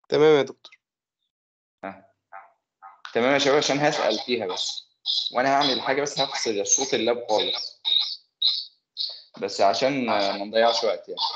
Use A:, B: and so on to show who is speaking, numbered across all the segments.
A: تمام يا دكتور
B: تمام يا شباب عشان هسأل فيها بس وانا هعمل حاجه بس هفصل الصوت اللاب خالص بس عشان ما نضيعش وقت يعني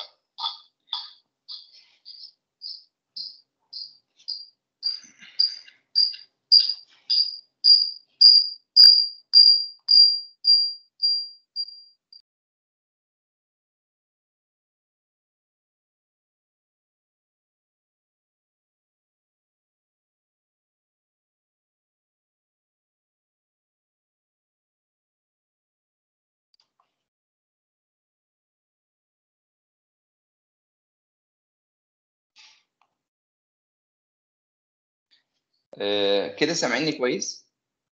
B: آه، كده سامعيني كويس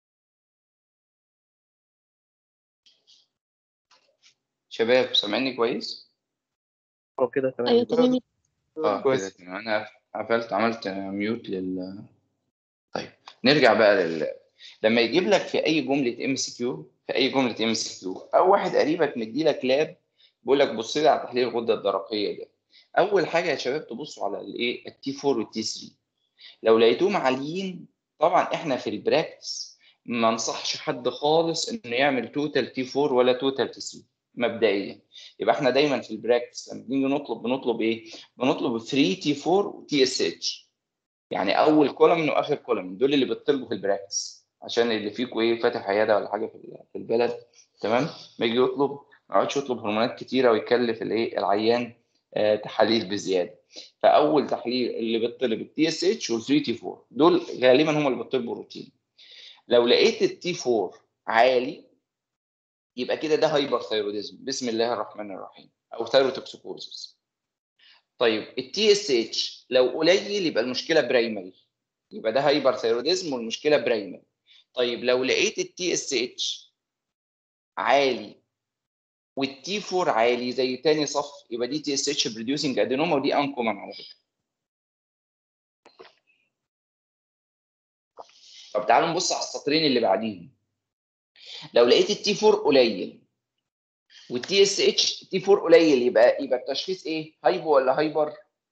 B: شباب سامعيني كويس
A: اه كده تمام
C: ايوه تمام
B: اه
A: كويس.
B: كده تمام انا قفلت عملت ميوت لل طيب نرجع بقى لل لما يجيب لك في اي جمله ام سي كيو في اي جمله ام سي كيو او واحد قريبك مدي لك لاب بيقول لك بص لي على تحليل الغده الدرقيه ده اول حاجه يا شباب تبصوا على الايه التي 4 والتي 3 لو لقيتوهم عاليين طبعا احنا في البراكتس ما انصحش حد خالص انه يعمل توتال تي 4 ولا توتال تي 3 مبدئيا يبقى احنا دايما في البراكتس لما بنيجي نطلب بنطلب ايه؟ بنطلب 3 تي 4 وتي اس اتش يعني اول كولوم واخر كولوم دول اللي بيطلبوا في البراكتس عشان اللي فيكم ايه فاتح عياده ولا حاجه في في البلد تمام ما يجي يطلب ما يقعدش يطلب هرمونات كتيره ويكلف الايه العيان آه تحاليل بزياده فاول تحليل اللي بيطلب التي اس اتش وال 3 تي 4 دول غالبا هم اللي بيطلبوا روتين لو لقيت التي 4 عالي يبقى كده ده هايبر ثايروديزم بسم الله الرحمن الرحيم او ثايروتوكسيكوزس طيب التي اس اتش لو قليل يبقى المشكله برايمري يبقى ده هايبر ثايروديزم والمشكله برايمري طيب لو لقيت التي اس اتش عالي والتي 4 عالي زي تاني صف يبقى دي تي اس اتش بروديوسنج ادينوما ودي انكومن على فكره طب تعالوا نبص على السطرين اللي بعديهم لو لقيت التي 4 قليل والتي اس اتش تي 4 قليل يبقى يبقى التشخيص ايه؟ هايبو ولا هايبر؟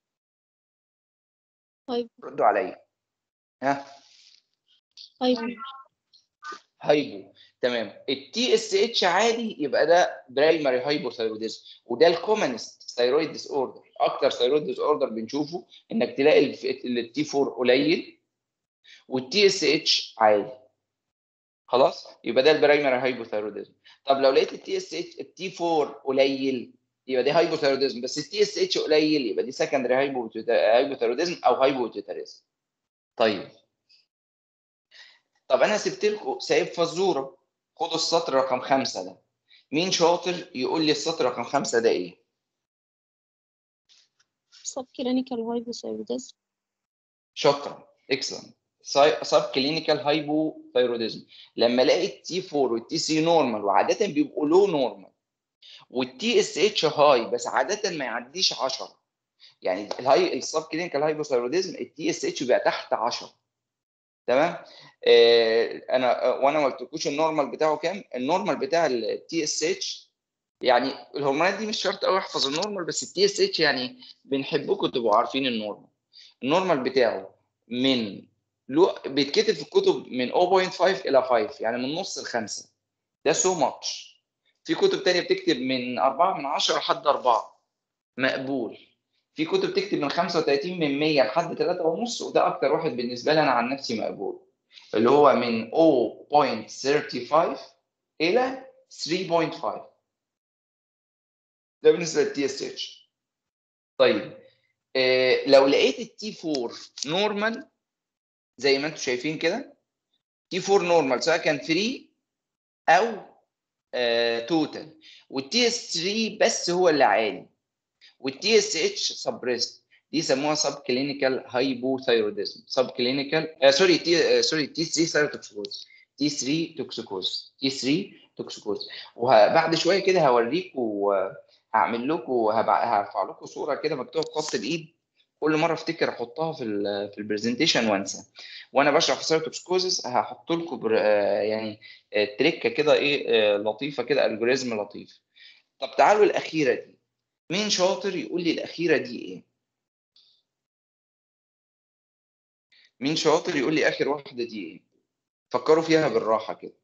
C: هايبو.
B: ردوا عليا ها
C: هايبو
B: هايبو تمام التي اس اتش عالي يبقى ده برايمري هايبوثايروديزم وده الكومنست ثايرويد ديس اوردر اكتر ثايرويد ديس اوردر بنشوفه انك تلاقي التي 4 قليل والتي اس اتش عالي خلاص يبقى ده البرايمري هايبوثايروديزم طب لو لقيت التي اس اتش التي 4 قليل يبقى دي هايبوثايروديزم بس التي اس اتش قليل يبقى دي سكندري هايبوثايروديزم او هايبوتيتاريزم طيب طب انا سبت لكم سايب فزوره خدوا السطر رقم خمسه ده مين شاطر يقول لي السطر رقم خمسه ده ايه؟
C: سب كلينيكال هايبوثايروديزم
B: شكرا اكسلنت سب كلينيكال هايبوثايروديزم لما الاقي التي 4 والتي سي نورمال وعاده بيبقوا لو نورمال والتي اس اتش هاي بس عاده ما يعديش 10 يعني الهاي السب كلينيكال هايبوثايروديزم التي اس اتش بيبقى تحت 10 تمام آه انا آه، وانا ما قلتلكوش النورمال بتاعه كام النورمال بتاع التي اس اتش يعني الهرمونات دي مش شرط قوي احفظ النورمال بس التي اس اتش يعني بنحبكم تبقوا عارفين النورمال النورمال بتاعه من لو بيتكتب في الكتب من 0.5 الى 5 يعني من نص لخمسه ده سو ماتش في كتب تانية بتكتب من 4 من 10 لحد 4 مقبول في كتب تكتب من 35 من 100 لحد 3 ونص وده اكتر واحد بالنسبه لي انا عن نفسي مقبول اللي هو من 0.35 الى 3.5 ده بالنسبه للتي اس اتش طيب آه لو لقيت التي 4 نورمال زي ما انتم شايفين كده تي 4 نورمال سواء كان فري او توتال والتي اس 3 بس هو اللي عالي والتي اس اتش سبريست دي يسموها سب كلينيكال هايبوثايروديزم سب كلينيكال سوري تي سوري تي 3 ثايروتوكسيكوز تي 3 توكسيكوز تي 3 توكسيكوز وبعد شويه كده هوريكم هعمل لكم هرفع لكم صوره كده مكتوبه بخط الايد كل مره افتكر احطها في ال في البرزنتيشن وانسى وانا بشرح في سيروتوكسكوزس هحط لكم بر... آه، يعني آه، تريكه كده ايه آه، لطيفه كده الجوريزم لطيف طب تعالوا الاخيره دي مين شاطر يقول لي الاخيره دي ايه مين شاطر يقول لي اخر واحده دي ايه فكروا فيها بالراحه كده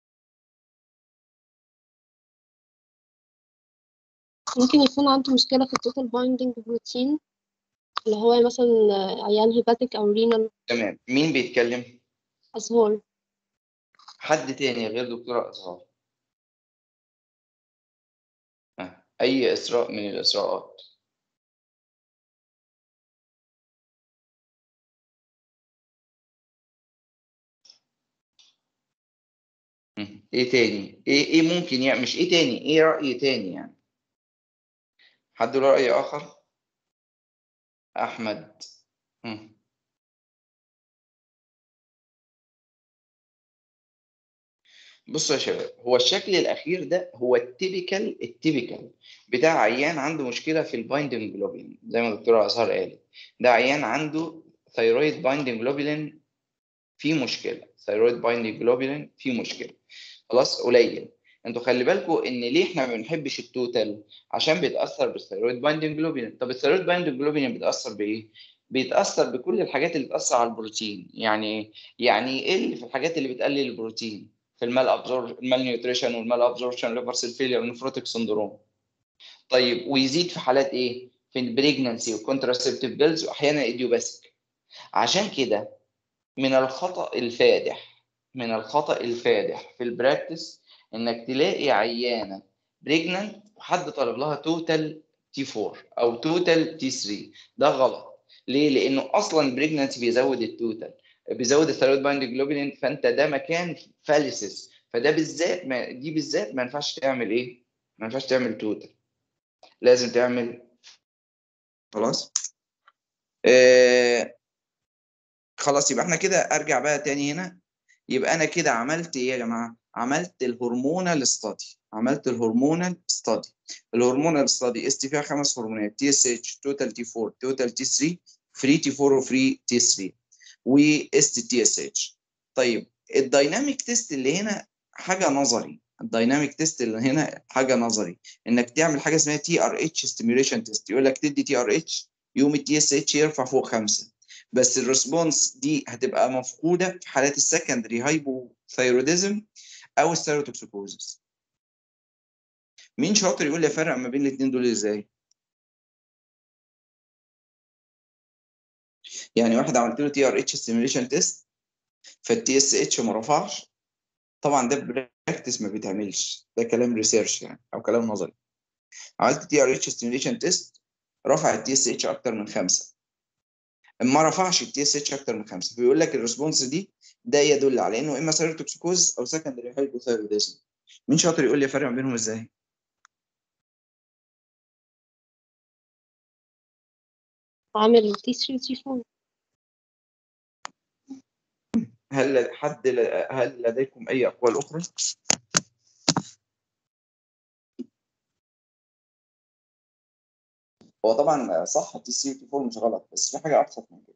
C: ممكن يكون عنده مشكلة في التوتال بايندينج بروتين اللي هو مثلا عيان هيباتيك أو رينال
B: تمام مين بيتكلم
C: أزهار
B: حد تاني غير دكتوره ازهار آه، اي اسراء من الاسراءات مم. ايه تاني ايه ايه ممكن يعني مش ايه تاني ايه رأي تاني يعني حد له رأي اخر احمد مم. بصوا يا شباب هو الشكل الاخير ده هو التيبيكال التيبيكال بتاع عيان عنده مشكله في البايندنج جلوبولين زي ما الدكتوره اسهار قالت ده عيان عنده ثيرويد بايندنج جلوبولين في مشكله ثيرويد بايندنج جلوبولين في مشكله خلاص قليل انتوا خلي بالكم ان ليه احنا ما بنحبش التوتال عشان بيتاثر بالثيرويد بايندنج جلوبولين طب الثيرويد بايندنج جلوبولين بيتاثر بايه بيتاثر بكل الحاجات اللي بتاثر على البروتين يعني ايه يعني ايه اللي في الحاجات اللي بتقلل البروتين في المال ابزور المال نيوتريشن والمال ابزوربشن ليفر سيل فيلير ونفروتيك سندروم طيب ويزيد في حالات ايه في البريجننسي والكونتراسبتيف بيلز واحيانا ايديوباثيك عشان كده من الخطا الفادح من الخطا الفادح في البراكتس انك تلاقي عيانه بريجننت وحد طالب لها توتال تي 4 او توتال تي 3 ده غلط ليه؟ لانه اصلا البريجننسي بيزود التوتال بيزود الثيرويد بايندنج جلوبولين فانت ده مكان فاليسيس فده بالذات ما دي بالذات ما ينفعش تعمل ايه؟ ما ينفعش تعمل توتال لازم تعمل خلاص آه خلاص يبقى احنا كده ارجع بقى تاني هنا يبقى انا كده عملت ايه يا جماعه؟ عملت الهرمونال ستادي عملت الهرمونال ستادي الهرمونال ستادي اس تي فيها خمس هرمونات تي اس اتش توتال تي 4 توتال تي 3 فري تي 4 وفري تي 3 واس تي اس اتش طيب الدايناميك تيست اللي هنا حاجه نظري الدايناميك تيست اللي هنا حاجه نظري انك تعمل حاجه اسمها تي ار اتش ستيميوليشن تيست يقول لك تدي تي ار اتش يوم التي اس اتش يرفع فوق خمسه بس الريسبونس دي هتبقى مفقوده في حالات السكندري هايبوثايروديزم او الستيروتوكسيكوزس مين شاطر يقول لي افرق ما بين الاثنين دول ازاي يعني واحد عملت له تي ار اتش ستيميوليشن تيست فالتي اس اتش ما رفعش طبعا ده براكتس ما بيتعملش ده كلام ريسيرش يعني او كلام نظري عملت تي ار اتش ستيميوليشن تيست رفع التي اس اتش اكتر من خمسه ما رفعش التي اس اتش اكتر من خمسه فيقول لك الريسبونس دي ده يدل على انه اما سيروتوكسيكوز او سكندري هايبوثايروديزم مين شاطر يقول لي افرق ما بينهم ازاي؟
C: عامل تي 3 تي 4
B: هل حد هل لديكم اي اقوال اخرى؟ هو طبعا صح التي سي تي 4 مش غلط بس في حاجه ابسط من كده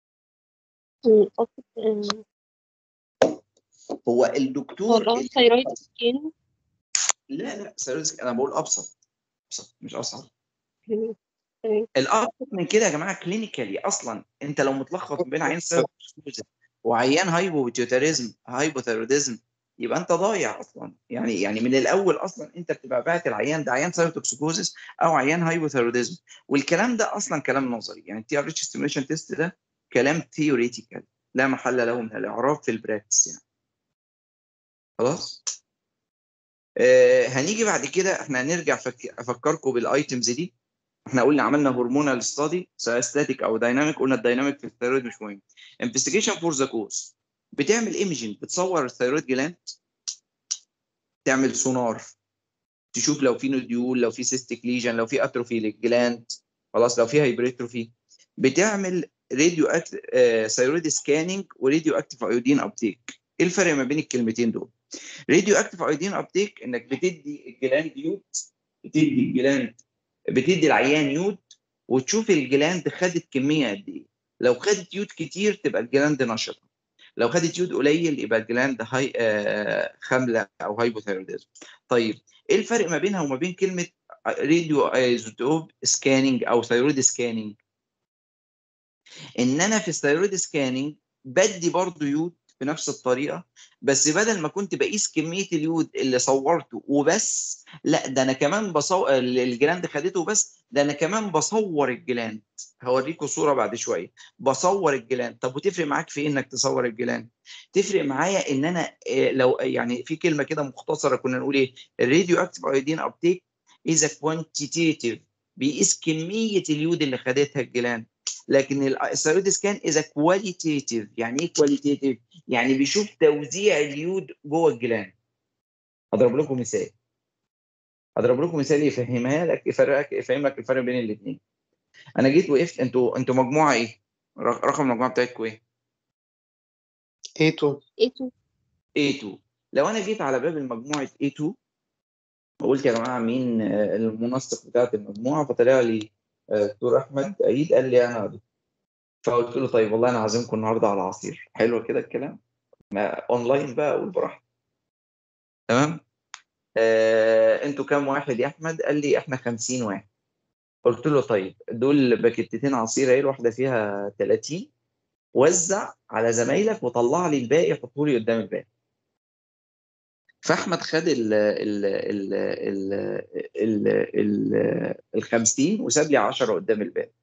B: هو الدكتور
C: والله ثايرويد سكين
B: لا لا سيروس انا بقول ابسط ابسط مش اصعب الابسط من كده يا جماعه كلينيكالي اصلا انت لو متلخبط بين عيان سيروس وعيان هايبوتيوتاريزم هايبوثيروديزم يبقى انت ضايع اصلا يعني يعني من الاول اصلا انت بتبقى باعت العيان ده عيان سيروتوكسيكوزيس او عيان هايبوثيروديزم والكلام ده اصلا كلام نظري يعني التي ار اتش ستيميوليشن تيست ده كلام ثيوريتيكال لا محل له من الاعراب في البراكتس يعني خلاص آه هنيجي بعد كده احنا هنرجع فك... افكركم بالايتمز دي احنا قلنا عملنا هرمونال ستادي سواء ستاتيك او دايناميك قلنا الدايناميك في الثيرويد مش مهم انفستيجيشن فور ذا كوز بتعمل ايمجنج بتصور الثيرويد جلاند تعمل سونار تشوف لو في نوديول لو في سيستيك ليجن لو في اتروفي للجلاند خلاص لو في هايبريتروفي بتعمل راديو اكت ثيرويد سكاننج وراديو اكتيف ايودين ابتيك ايه الفرق ما بين الكلمتين دول راديو اكتيف ايودين ابتيك انك بتدي الجلاند يود بتدي الجلاند بتدي العيان يود وتشوف الجلاند خدت كميه قد ايه لو خدت يود كتير تبقى الجلاند نشطه لو خدت يود قليل يبقى الجلاند هاي آه خامله او هايبوثايروديزم طيب ايه الفرق ما بينها وما بين كلمه راديو ايزوتوب سكاننج او ثيرويد سكاننج ان انا في الثيرويد سكاننج بدي برضو يود بنفس الطريقه بس بدل ما كنت بقيس كميه اليود اللي صورته وبس لا ده انا كمان بصور الجلاند خدته بس ده انا كمان بصور الجلاند هوريكم صوره بعد شويه بصور الجلاند طب وتفرق معاك في إيه انك تصور الجلاند تفرق معايا ان انا آه، لو يعني في كلمه كده مختصره كنا نقول ايه الراديو اكتيف ايودين ابتيك از كوانتيتيف بيقيس كميه اليود اللي خدتها الجلاند لكن الثيرويد سكان از كواليتيتيف يعني ايه كواليتيتيف يعني بيشوف توزيع اليود جوه الجلاند اضرب لكم مثال اضرب لكم مثال يفهمها لك يفرقك يفهم لك الفرق بين الاثنين انا جيت وقفت انتوا انتوا مجموعه ايه رق- رقم المجموعه بتاعتكم ايه
A: A2
C: A2
B: A2 لو انا جيت على باب المجموعه A2 وقلت يا جماعه مين آه، المنسق بتاعت المجموعه فطلع لي آه، دكتور احمد عيد قال لي انا دكتور. فقلت له طيب والله انا عازمكم النهارده على عصير حلو كده الكلام ما اونلاين بقى اقول براحتي تمام آه، انتوا كام واحد يا احمد قال لي احنا 50 واحد قلت له طيب دول باكيتتين عصير اهي الواحده فيها 30 وزع على زمايلك وطلع لي الباقي حطه لي قدام الباقي فاحمد خد ال ال ال ال ال ال ال 50 وساب لي 10 قدام الباقي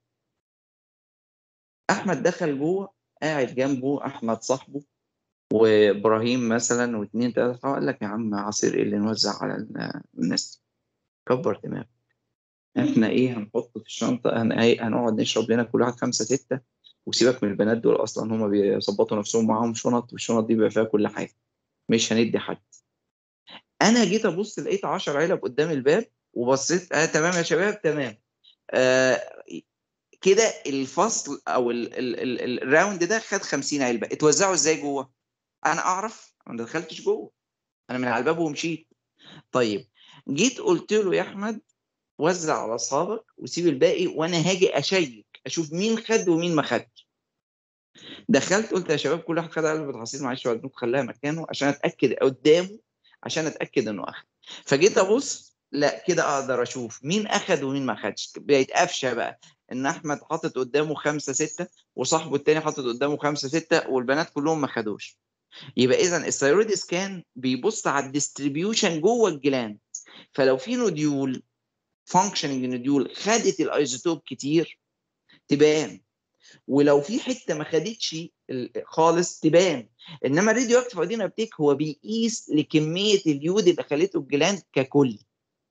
B: احمد دخل جوه قاعد جنبه احمد صاحبه وابراهيم مثلا واثنين ثلاثه قال لك يا عم عصير ايه اللي نوزع على ال- الناس دي؟ كبر دماغك احنا ايه هنحطه في الشنطه هن... إيه، هنقعد نشرب لنا كل واحد خمسه سته وسيبك من البنات دول اصلا هم بيظبطوا نفسهم معاهم شنط والشنط دي بيبقى فيها كل حاجه مش هندي حد انا جيت ابص لقيت 10 علب قدام الباب وبصيت اه تمام يا شباب تمام آه كده الفصل او ال- ال- ال- الراوند ده خد 50 علبه اتوزعوا ازاي جوه انا اعرف انا ما دخلتش جوه انا من على الباب ومشيت طيب جيت قلت له يا احمد وزع على اصحابك وسيب الباقي وانا هاجي اشيك اشوف مين خد ومين ما خدش دخلت قلت يا شباب كل واحد خد علبه عصير معلش وعدنكم خليها مكانه عشان اتاكد قدامه عشان اتاكد انه اخد فجيت ابص لا كده اقدر اشوف مين اخد ومين ما خدش بقت قفشه بقى ان احمد حاطط قدامه خمسه سته وصاحبه التاني حاطط قدامه خمسه سته والبنات كلهم ما خدوش يبقى اذا الثيرويد سكان بيبص على الديستريبيوشن جوه الجلاند فلو في نوديول فانكشننج نوديول خدت الايزوتوب كتير تبان ولو في حته ما خدتش ال- خالص تبان انما الراديو اكتيف ايودين ابتيك هو بيقيس لكميه اليود اللي خلته الجلاند ككل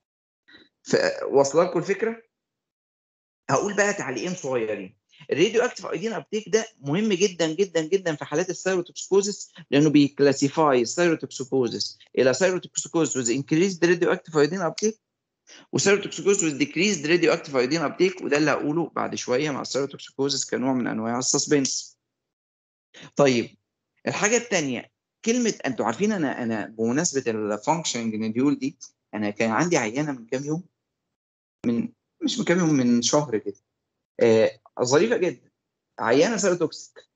B: ف- واصله لكم الفكره؟ هقول بقى تعليقين صغيرين الراديو اكتيف ايودين ابتيك ده مهم جدا جدا جدا في حالات الثيروتوكسيكوزيس لانه بيكلاسيفاي الثيروتوكسيكوزيس الى ثيروتوكسيكوزيس with increased radioactive iodine uptake وثيروتوكسيكوزيس with decreased radioactive iodine uptake وده اللي هقوله بعد شويه مع الثيروتوكسيكوزيس كنوع من انواع السسبنس طيب الحاجه الثانيه كلمه انتوا عارفين انا انا بمناسبه الفانكشننج نديول دي انا كان عندي عيانه من كام يوم من مش من كام يوم من شهر كده آه ظريفه جدا عيانه سيروتوكسيك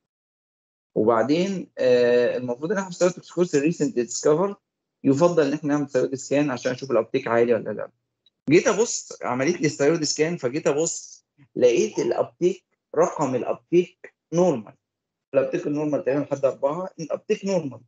B: وبعدين آه المفروض ان احنا في سيروتوكسيكوز ريسنت ديسكفر يفضل ان احنا نعمل ثيرويد سكان عشان اشوف الابتيك عالي ولا لا جيت ابص عملت لي الثيرويد سكان فجيت ابص لقيت الابتيك رقم الابتيك نورمال الابتيك النورمال تقريبا لحد اربعه الابتيك نورمال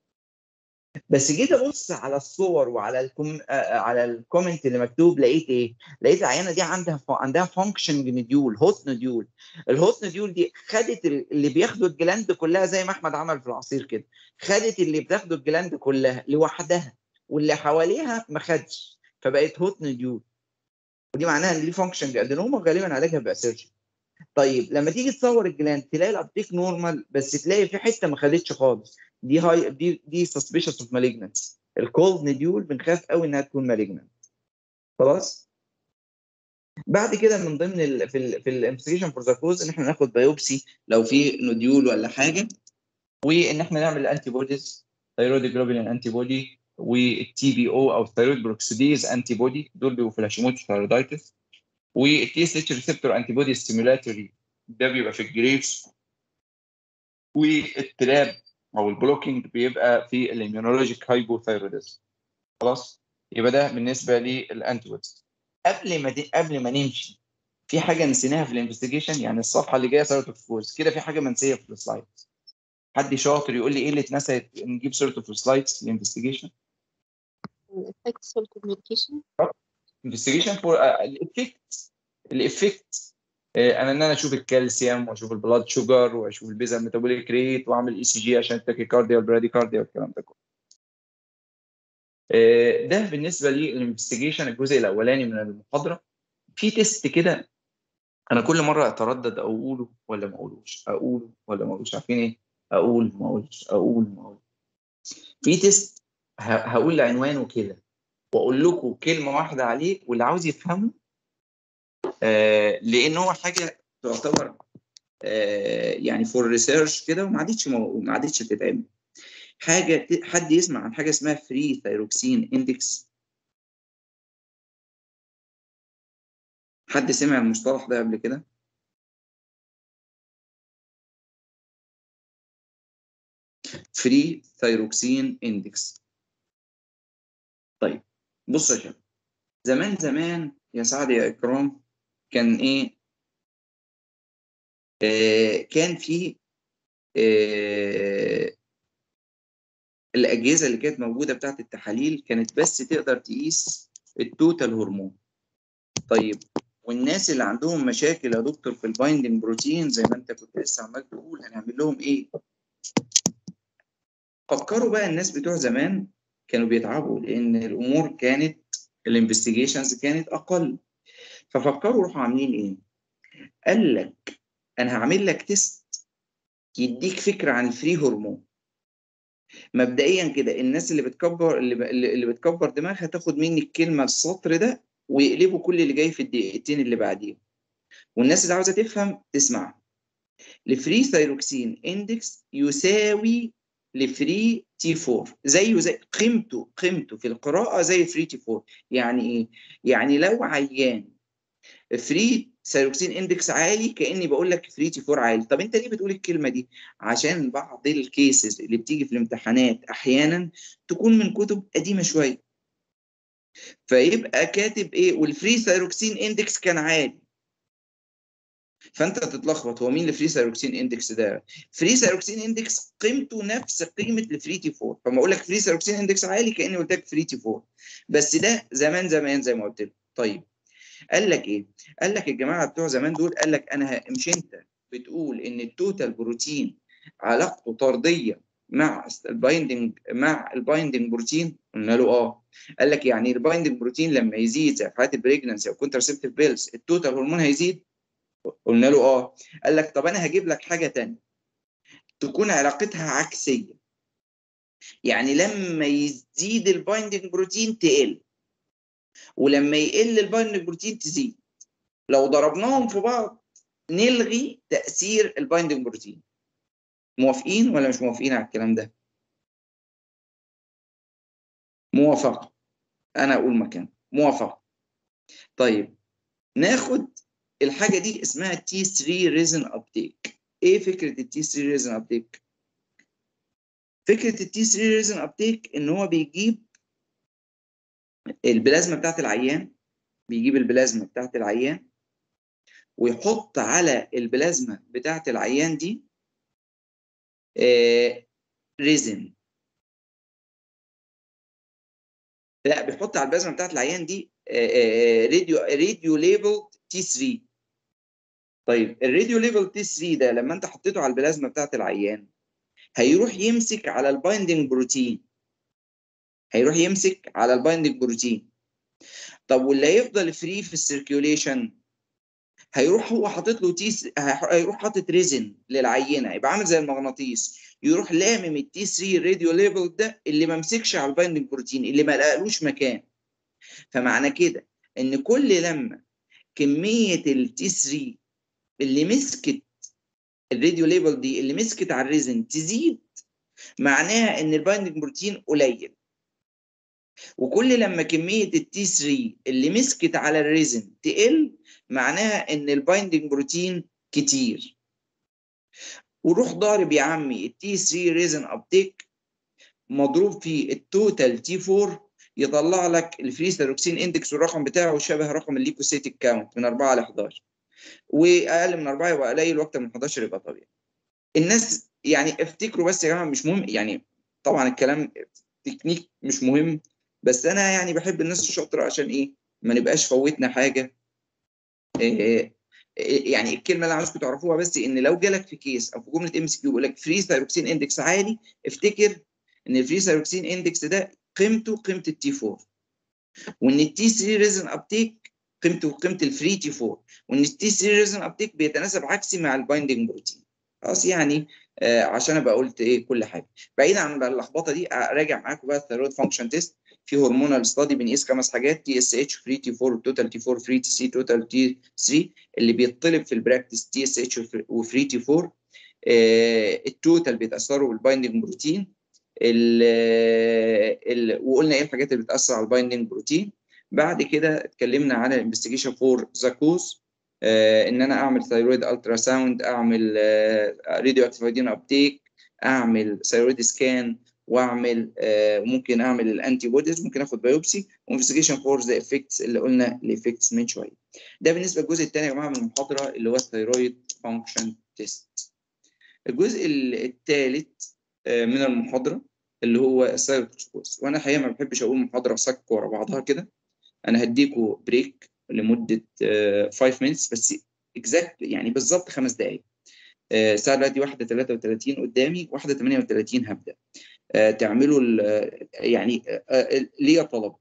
B: بس جيت ابص على الصور وعلى الكم... آه، على الكومنت اللي مكتوب لقيت ايه؟ لقيت العيانه دي عندها ف... عندها فانكشن نديول هوت نديول الهوت نديول دي خدت ال- اللي بياخدوا الجلاند كلها زي ما احمد عمل في العصير كده خدت اللي بتاخده الجلاند كلها لوحدها واللي حواليها ما خدش فبقت هوت نديول ودي معناها ان دي فانكشن ادينوما غالبا علاجها بقى سيرجري طيب لما تيجي تصور الجلاند تلاقي الابتيك نورمال بس تلاقي في حته ما خدتش خالص دي هاي دي دي سسبيشس اوف مالجنسي الكولد نديول بنخاف قوي انها تكون مالجنت خلاص بعد كده من ضمن ال في ال في الانفستيجيشن فور ذا كوز ان احنا ناخد بايوبسي لو في نوديول ولا حاجه وان احنا نعمل انتي بوديز ثيرويد جلوبولين انتي بودي والتي بي او او ثيرويد بروكسيديز انتي بودي دول بيبقوا في الهاشيموتو ثيرويدايتس والتي اس اتش ريسبتور انتي بودي ستيمولاتوري ده بيبقى في الجريبس والتراب او البلوكينج بيبقى في الاميونولوجيك هايبوثايروديزم خلاص يبقى ده بالنسبه للانتي بوديز قبل ما دي قبل ما نمشي في حاجه نسيناها في الانفستيجيشن يعني الصفحه اللي جايه سيروتوكسيكوز كده في حاجه منسيه في السلايد حد شاطر يقول لي ايه اللي اتنسى نجيب صورته في السلايدز الانفستيجيشن
C: effects of communication
B: انفستيجيشن فور الافكت الافكت انا ان انا اشوف الكالسيوم واشوف البلاد شوجر واشوف البيزا ميتابوليك ريت واعمل اي سي جي عشان التاكيكارديا والبراديكارديا والكلام ده كله آه، ده بالنسبه للانفستيجيشن الجزء الاولاني من المحاضره في تيست كده انا كل مره اتردد اقوله ولا ما اقولوش اقوله ولا ما اقولوش عارفين ايه اقول ما اقولش اقول ما اقولش في تيست ه- هقول عنوانه كده واقول لكم كلمه واحده عليه واللي عاوز يفهمه آه لان هو حاجه تعتبر آه يعني فور ريسيرش كده وما عادتش مو- ما عادتش تتعمل حاجه ت- حد يسمع عن حاجه اسمها فري ثايروكسين اندكس حد سمع المصطلح ده قبل كده فري ثايروكسين اندكس طيب بص يا شباب زمان زمان يا سعد يا اكرام كان ايه آه كان في آه الاجهزه اللي كانت موجوده بتاعت التحاليل كانت بس تقدر تقيس التوتال هرمون طيب والناس اللي عندهم مشاكل يا دكتور في البايندنج بروتين زي ما انت كنت لسه عمال تقول هنعمل لهم ايه فكروا بقى الناس بتوع زمان كانوا بيتعبوا لان الامور كانت الانفستيجيشنز كانت اقل ففكروا روحوا عاملين ايه قال لك انا هعمل لك تيست يديك فكره عن الفري هرمون مبدئيا كده الناس اللي بتكبر اللي, ب... اللي بتكبر دماغها تاخد مني الكلمه السطر ده ويقلبوا كل اللي جاي في الدقيقتين اللي بعديهم والناس اللي عاوزه تفهم تسمع الفري ثايروكسين اندكس يساوي لفري تي 4 زيه زي قيمته قيمته في القراءه زي فري تي 4 يعني ايه؟ يعني لو عيان فري ثايروكسين اندكس عالي كاني بقول لك فري تي 4 عالي طب انت ليه بتقول الكلمه دي عشان بعض الكيسز اللي بتيجي في الامتحانات احيانا تكون من كتب قديمه شويه فيبقى كاتب ايه والفري ثايروكسين اندكس كان عالي فانت تتلخبط هو مين الفري ثايروكسين اندكس ده فري ثايروكسين اندكس قيمته نفس قيمه الفري تي 4 فما اقول لك فري ثايروكسين اندكس عالي كاني قلت لك فري تي 4 بس ده زمان زمان زي ما قلت لك طيب قال لك ايه قال لك الجماعه بتوع زمان دول قال لك انا ه- مش انت بتقول ان التوتال بروتين علاقته طرديه مع البايندنج مع البايندنج بروتين قلنا له اه قال لك يعني البايندنج بروتين لما يزيد زي في حالات البريجننسي او كونترسبتيف بيلز التوتال هرمون هيزيد قلنا له اه قال لك طب انا هجيب لك حاجه تانية تكون علاقتها عكسيه يعني لما يزيد البايندنج بروتين تقل ولما يقل البايندنج بروتين تزيد لو ضربناهم في بعض نلغي تاثير البايندنج بروتين موافقين ولا مش موافقين على الكلام ده موافقه انا اقول مكان موافقه طيب ناخد الحاجه دي اسمها تي 3 ريزن ابتيك ايه فكره التي 3 ريزن ابتيك فكره التي 3 ريزن ابتيك ان هو بيجيب البلازما بتاعت العيان بيجيب البلازما بتاعت العيان ويحط على البلازما بتاعت العيان دي آه ريزن لا بيحط على البلازما بتاعت العيان دي آه آه راديو راديو ليبل تي 3 طيب الراديو ليبل تي 3 ده لما انت حطيته على البلازما بتاعت العيان هيروح يمسك على البايندنج بروتين هيروح يمسك على البايندنج بروتين طب واللي هيفضل فري في السيركيوليشن هيروح هو حاطط له تي هيروح حاطط ريزن للعينه يبقى عامل زي المغناطيس يروح لامم التي 3 راديو ليبل ده اللي ما مسكش على البايندنج بروتين اللي ما لقالوش مكان فمعنى كده ان كل لما كميه التي 3 اللي مسكت الراديو ليبل دي اللي مسكت على الريزن تزيد معناها ان البايندنج بروتين قليل وكل لما كميه التي 3 اللي مسكت على الريزن تقل معناها ان البايندنج بروتين كتير وروح ضارب يا عمي التي 3 ريزن ابتيك مضروب في التوتال تي 4 يطلع لك الفري ثيروكسين اندكس والرقم بتاعه شبه رقم الليكوسيتيك كاونت من 4 ل 11 واقل من 4 يبقى قليل واكتر من 11 يبقى طبيعي الناس يعني افتكروا بس يا جماعه مش مهم يعني طبعا الكلام تكنيك مش مهم بس انا يعني بحب الناس الشاطره عشان ايه ما نبقاش فوتنا حاجه إيه إيه يعني الكلمه اللي عاوزكم تعرفوها بس ان لو جالك في كيس او في جمله ام اس كيو يقول لك فري ثايروكسين اندكس عالي افتكر ان الفري ثايروكسين اندكس ده قيمته قيمه التي 4 وان التي 3 ريزن ابتيك قيمته قيمه الفري تي 4 وان التي 3 ريزن ابتيك بيتناسب عكسي مع البايندنج بروتين خلاص يعني آه عشان ابقى قلت ايه كل حاجه بعيد عن بقى اللخبطه دي اراجع معاكم بقى الثيرويد فانكشن تيست في هرمونال ستادي بنقيس خمس حاجات تي اس اتش فري تي 4 توتال تي 4 فري تي سي توتال تي 3 اللي بيطلب في البراكتس تي اس اتش وفري تي 4 آه التوتال بيتاثروا بالبايندنج بروتين ال ال وقلنا ايه الحاجات اللي بتاثر على البايندنج بروتين بعد كده اتكلمنا عن الانفستيجيشن فور ذا كوز آه ان انا اعمل ثايرويد الترا ساوند اعمل آه راديو اكتيفايدين ابتيك اعمل ثايرويد سكان واعمل آه ممكن اعمل الانتي بوديز ممكن اخد بايوبسي وانفستيجيشن فور ذا افكتس اللي قلنا الايفكتس من شويه ده بالنسبه للجزء الثاني يا جماعه من المحاضره اللي هو الثايرويد فانكشن تيست الجزء الثالث من المحاضره اللي هو الثايروتوكسيكوز وانا الحقيقه ما بحبش اقول محاضره سك ورا بعضها كده انا هديكوا بريك لمده 5 مينتس بس اكزاكت يعني بالظبط خمس دقائق الساعه دلوقتي 1 33 قدامي 1 38 هبدا تعملوا يعني ليا طلب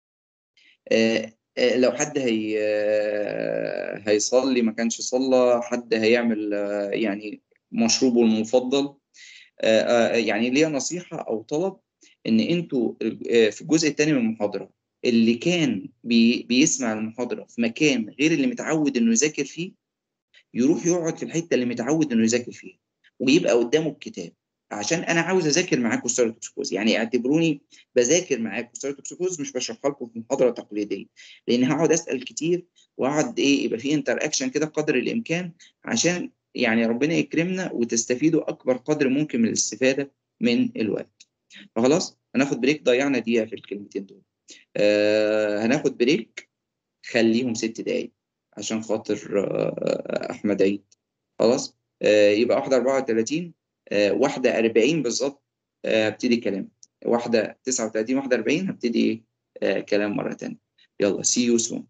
B: لو حد هي هيصلي ما كانش صلى حد هيعمل يعني مشروبه المفضل يعني ليا نصيحه او طلب ان انتوا في الجزء الثاني من المحاضره اللي كان بي بيسمع المحاضره في مكان غير اللي متعود انه يذاكر فيه يروح يقعد في الحته اللي متعود انه يذاكر فيها ويبقى قدامه الكتاب عشان انا عاوز اذاكر معاكم ستارتوكسيكوز يعني اعتبروني بذاكر معاكم ستارتوكسيكوز مش بشرحها لكم في محاضره تقليديه لان هقعد اسال كتير واقعد ايه يبقى في انتر اكشن كده قدر الامكان عشان يعني ربنا يكرمنا وتستفيدوا اكبر قدر ممكن من الاستفاده من الوقت فخلاص هناخد بريك ضيعنا دقيقه في الكلمتين دول آه هناخد بريك خليهم ست دقايق عشان خاطر آه احمد عيد خلاص آه يبقى واحده 34 آه واحده 40 بالظبط آه هبتدي الكلام واحده 39 واحده 40 هبتدي آه كلام مره ثانيه يلا سي يو سون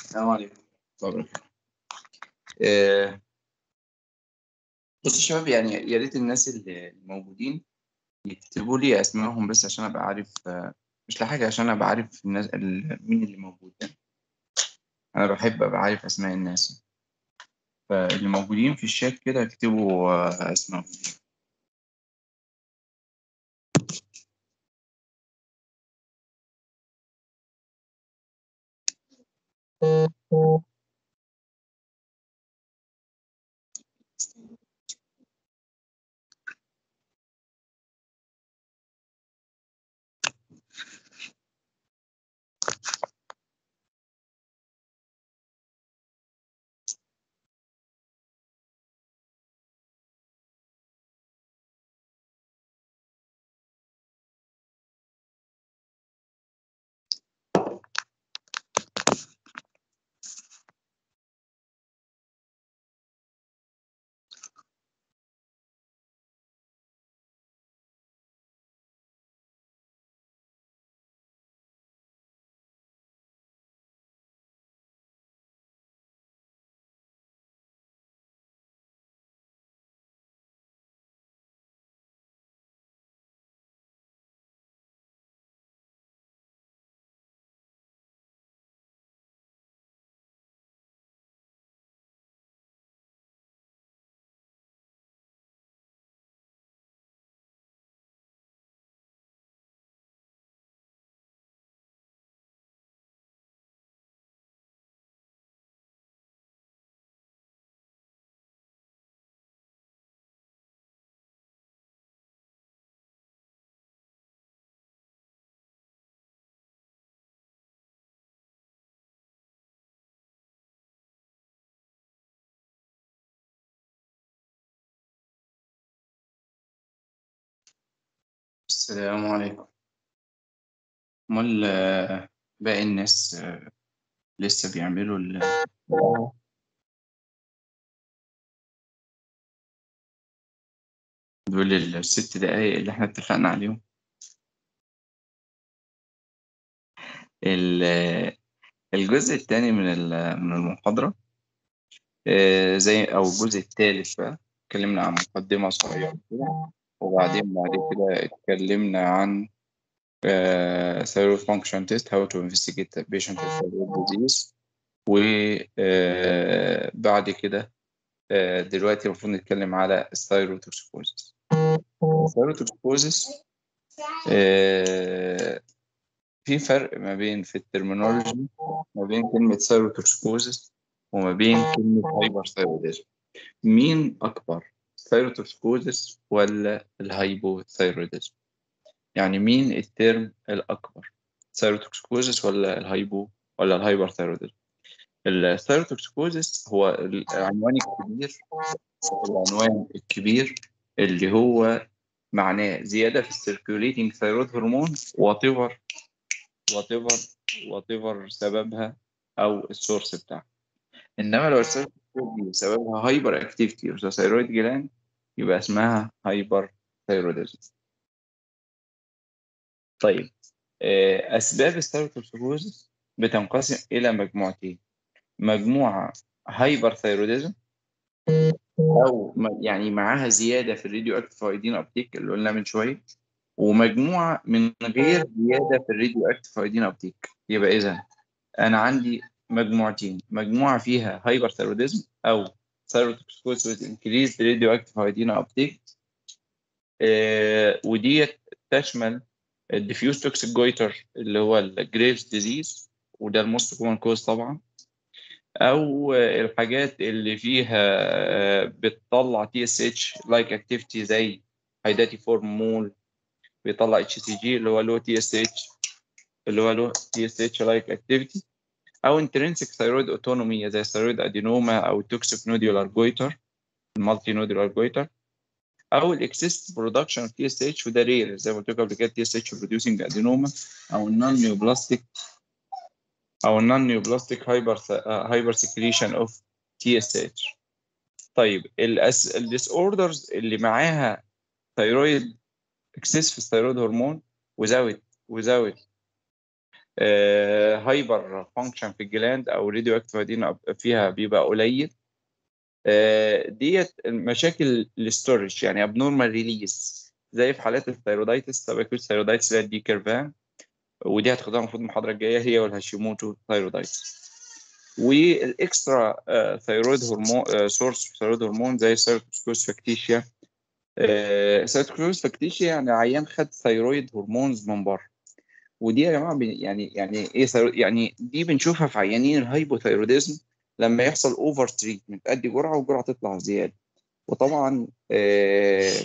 B: السلام عليكم وبركاته آه، بصوا يا شباب يعني يا ريت الناس اللي موجودين يكتبوا لي اسمائهم بس عشان ابقى عارف آه، مش لحاجه عشان ابقى عارف الناس ال- مين اللي موجود يعني انا بحب ابقى عارف اسماء الناس فاللي موجودين في الشات كده اكتبوا آه، اسمائهم السلام عليكم امال آه، باقي الناس آه، لسه بيعملوا ال دول الست دقايق اللي احنا اتفقنا عليهم ال- الجزء الثاني من ال- من المحاضرة آه، زي أو الجزء الثالث بقى اتكلمنا عن مقدمة صغيرة كده وبعدين بعد كده اتكلمنا عن آه، thyroid function test how to investigate the patient with thyroid disease وبعد كده آه، دلوقتي المفروض نتكلم على الثايروتوكسيكوزيس الثايروتوكسيكوزيس في فرق ما بين في الترمينولوجي ما بين كلمة ثايروتوكسيكوزيس وما بين كلمة هايبرثايروديزم مين أكبر ثايروتوكسيكوزيس ولا الهايبوثايروديزم يعني مين الترم الأكبر ثايروتوكسيكوزيس ولا الهايبو ولا الهايبرثايروديزم الثايروتوكسيكوزيس هو العنوان الكبير العنوان الكبير اللي هو معناه زيادة في السيركيوليتنج ثايرويد هرمون وات ايفر وات ايفر وات ايفر سببها او السورس بتاعها انما لو السبب دي سببها هايبر اكتيفيتي اوف ذا ثايرويد جلاند يبقى اسمها هايبر ثايروديزم طيب آه، اسباب الثايروتوكسيكوزيس بتنقسم الى مجموعتين مجموعه هايبر ثايروديزم او م- يعني معاها زياده في الراديو اكتيف ايودين ابتيك اللي قلنا من شويه ومجموعه من غير زياده في الراديو اكتيف ايودين ابتيك يبقى اذا انا عندي مجموعتين مجموعه فيها هايبر ثايروديزم او ثايروتوكسيكوزيس انكريز راديو اكتيف ايودين ابتيك وديت تشمل الديفيوز توكسيك جويتر اللي هو الجريفز ديزيز وده الموست كومن كوز طبعا او الحاجات اللي فيها آه، بتطلع تي اس اتش لايك اكتيفيتي زي هيداتي فورم مول بيطلع اتش سي جي اللي هو له تي اس اتش اللي هو له تي اس اتش لايك اكتيفيتي او انترنسك ثايرويد اوتونومي زي الثايرويد ادينوما او التوكسيك نوديولار جويتر المالتي نوديولار جويتر او الاكسس برودكشن اوف تي اس اتش وده رير زي ما قلت لكم قبل كده تي اس اتش بروديوسنج ادينوما او النون نيوبلاستيك او النون نيوبلاستيك هايبر هايبر سكريشن اوف تي اس اتش طيب الديس اوردرز اللي معاها ثايرويد اكسس في الثايرويد هرمون without without هايبر فانكشن في الجلاند او راديو اكتيف فيها بيبقى قليل آه، ديت مشاكل الاستورج يعني ابنورمال ريليز زي في حالات الثيرودايتس سباكوت ثيرودايتس اللي هي دي كيرفان ودي هتاخدها المفروض المحاضره الجايه هي والهاشيموتو ثيرودايتس والاكسترا ثيرويد هرمون سورس ثيرويد هرمون زي سيركوسكوس فاكتيشيا سيركوسكوس فاكتيشيا يعني عيان خد ثيرويد هرمونز من بره ودي يا جماعه بن- يعني يعني ايه ثيرو- يعني دي بنشوفها في عيانين الهايبوثيروديزم لما يحصل اوفر تريتمنت ادي جرعه والجرعه تطلع زياده وطبعا آه،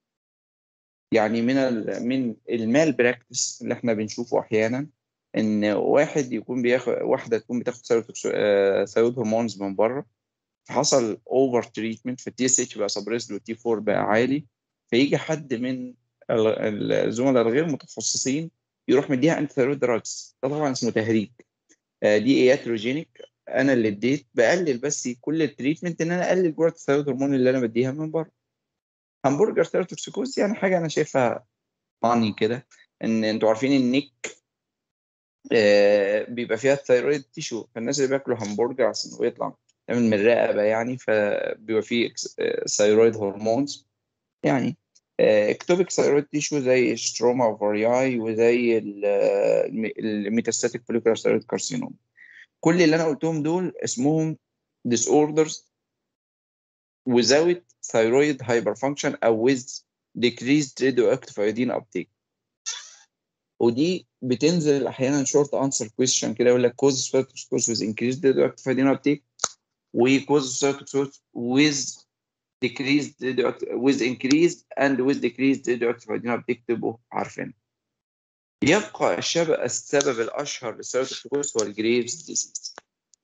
B: يعني من ال من المال براكتس اللي احنا بنشوفه احيانا ان واحد يكون بياخد واحده تكون بتاخد ثيرويد هرمونز من بره حصل اوفر تريتمنت فالتي اس اتش بقى سبريسد والتي 4 بقى عالي فيجي حد من ال- الزملاء الغير متخصصين يروح مديها انتي ثيرويد دراجز ده طبعا اسمه تهريج آه، دي اياتروجينيك انا اللي اديت بقلل بس كل التريتمنت ان انا اقلل جرعه الثيرويد هرمون اللي انا بديها من بره همبرجر ثيروتوكسيكوز يعني حاجه انا شايفها فاني كده ان انتوا عارفين النيك آه، بيبقى فيها الثيرويد تيشو فالناس اللي بياكلوا همبرجر عشان هو يطلع من من الرقبه يعني فبيبقى فيه ثيرويد هرمونز يعني اكتوبيك ثيرويد تيشو زي ستروما اوفرياي وزي الميتاستاتيك فوليكولار ثيرويد كارسينوم كل اللي انا قلتهم دول اسمهم disorders without thyroid hyperfunction او with decreased radioactive iodine uptake ودي بتنزل احيانا شورت انسر كويشن كده يقول لك causes cytotoxicity with increased radioactive iodine uptake و causes cytotoxicity with decreased radioactive with increased and with decreased radioactive iodine uptake تبقوا عارفين يبقى السبب السبب الاشهر للسيروتوكسيكوز هو الجريفز ديزيز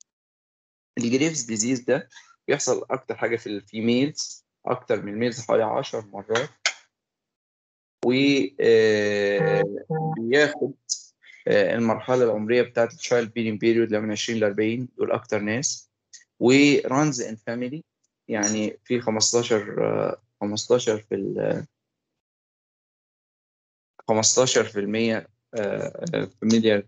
B: الجريفز ديزيز ده بيحصل اكتر حاجه في الفيميلز اكتر من الميلز حوالي 10 مرات و آه، بياخد آه، المرحله العمريه بتاعت التشايلد بيرين بيريود اللي من 20 ل 40 دول اكتر ناس ورانز ان فاميلي يعني في 15 آه، 15 في ال 15% فاميليار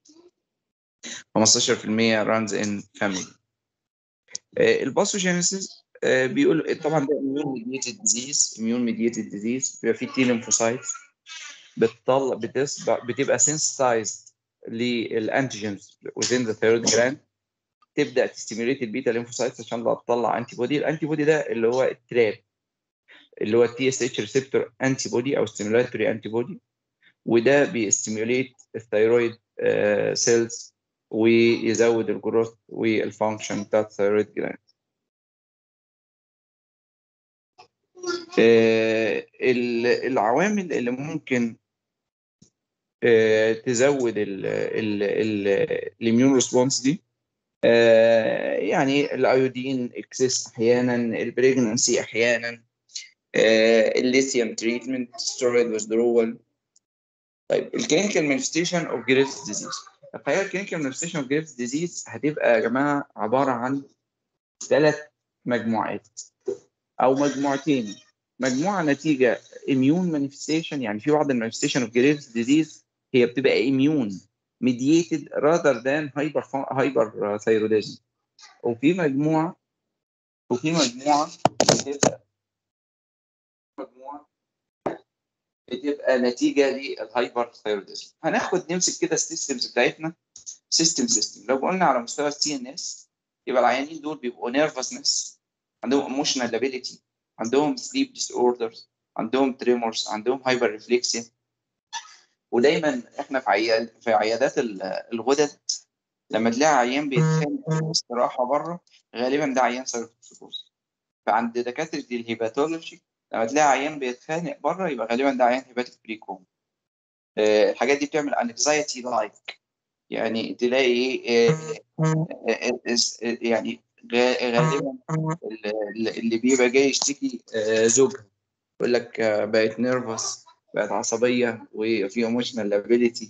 B: 15% رانز ان فاميلي الباثوجينيسيس بيقول طبعا ده اميون ميديتد ديزيز اميون ميديتد ديزيز بيبقى فيه تي ليمفوسايتس بتطلع بتسبق بتبقى سensitized للانتيجنز within the thyroid gland تبدا تستيميوليت البيتا ليمفوسايتس عشان بقى تطلع انتي بودي الانتي بودي ده اللي هو التراب اللي هو التي اس اتش ريسبتور انتي بودي او ستيمولاتوري انتي بودي وده بيستيميوليت الثيرويد سيلز ويزود الجروث والفانكشن بتاع الثيرويد جلاند آه، ال- العوامل اللي ممكن آه، تزود الاميون ريسبونس دي آه، يعني الايودين اكسس احيانا البريجننسي احيانا الليثيوم تريتمنت ستيرويد ويزدرول طيب الكلينيكال مانيفستيشن اوف جريفز ديزيز الحقيقه الكلينيكال مانيفستيشن اوف جريفز ديزيز هتبقى يا جماعه عباره عن ثلاث مجموعات او مجموعتين مجموعه نتيجه اميون مانيفستيشن يعني في بعض المانيفستيشن اوف جريفز ديزيز هي بتبقى اميون ميدييتد rather than هايبر هايبر ثايروديزم وفي مجموعه وفي مجموعه بتبقى مجموعه بتبقى نتيجه للهايبر ثايروديزم هناخد نمسك كده السيستمز بتاعتنا سيستم سيستم لو قلنا على مستوى السي ان اس يبقى العيانين دول بيبقوا نيرفسنس عندهم ايموشنال لابيليتي عندهم سليب ديس اوردرز عندهم تريمورز عندهم هايبر ريفلكسيا ودايما احنا في عياد في عيادات ال- الغدد لما تلاقي عيان بيتخانق في الاستراحه بره غالبا ده عيان سيروتوكسيكوز فعند دكاتره الهيباتولوجي لما تلاقي عيان بيتخانق بره يبقى غالبا ده عيان هيباتيك بريكوم آه، الحاجات دي بتعمل انكزايتي لايك يعني تلاقي ايه آه، آه، آه، يعني غا- غالبا ال- اللي بيبقى جاي يشتكي آه، زوجها يقول لك آه، بقت نيرفس بقت عصبيه وفي ايموشنال لابيليتي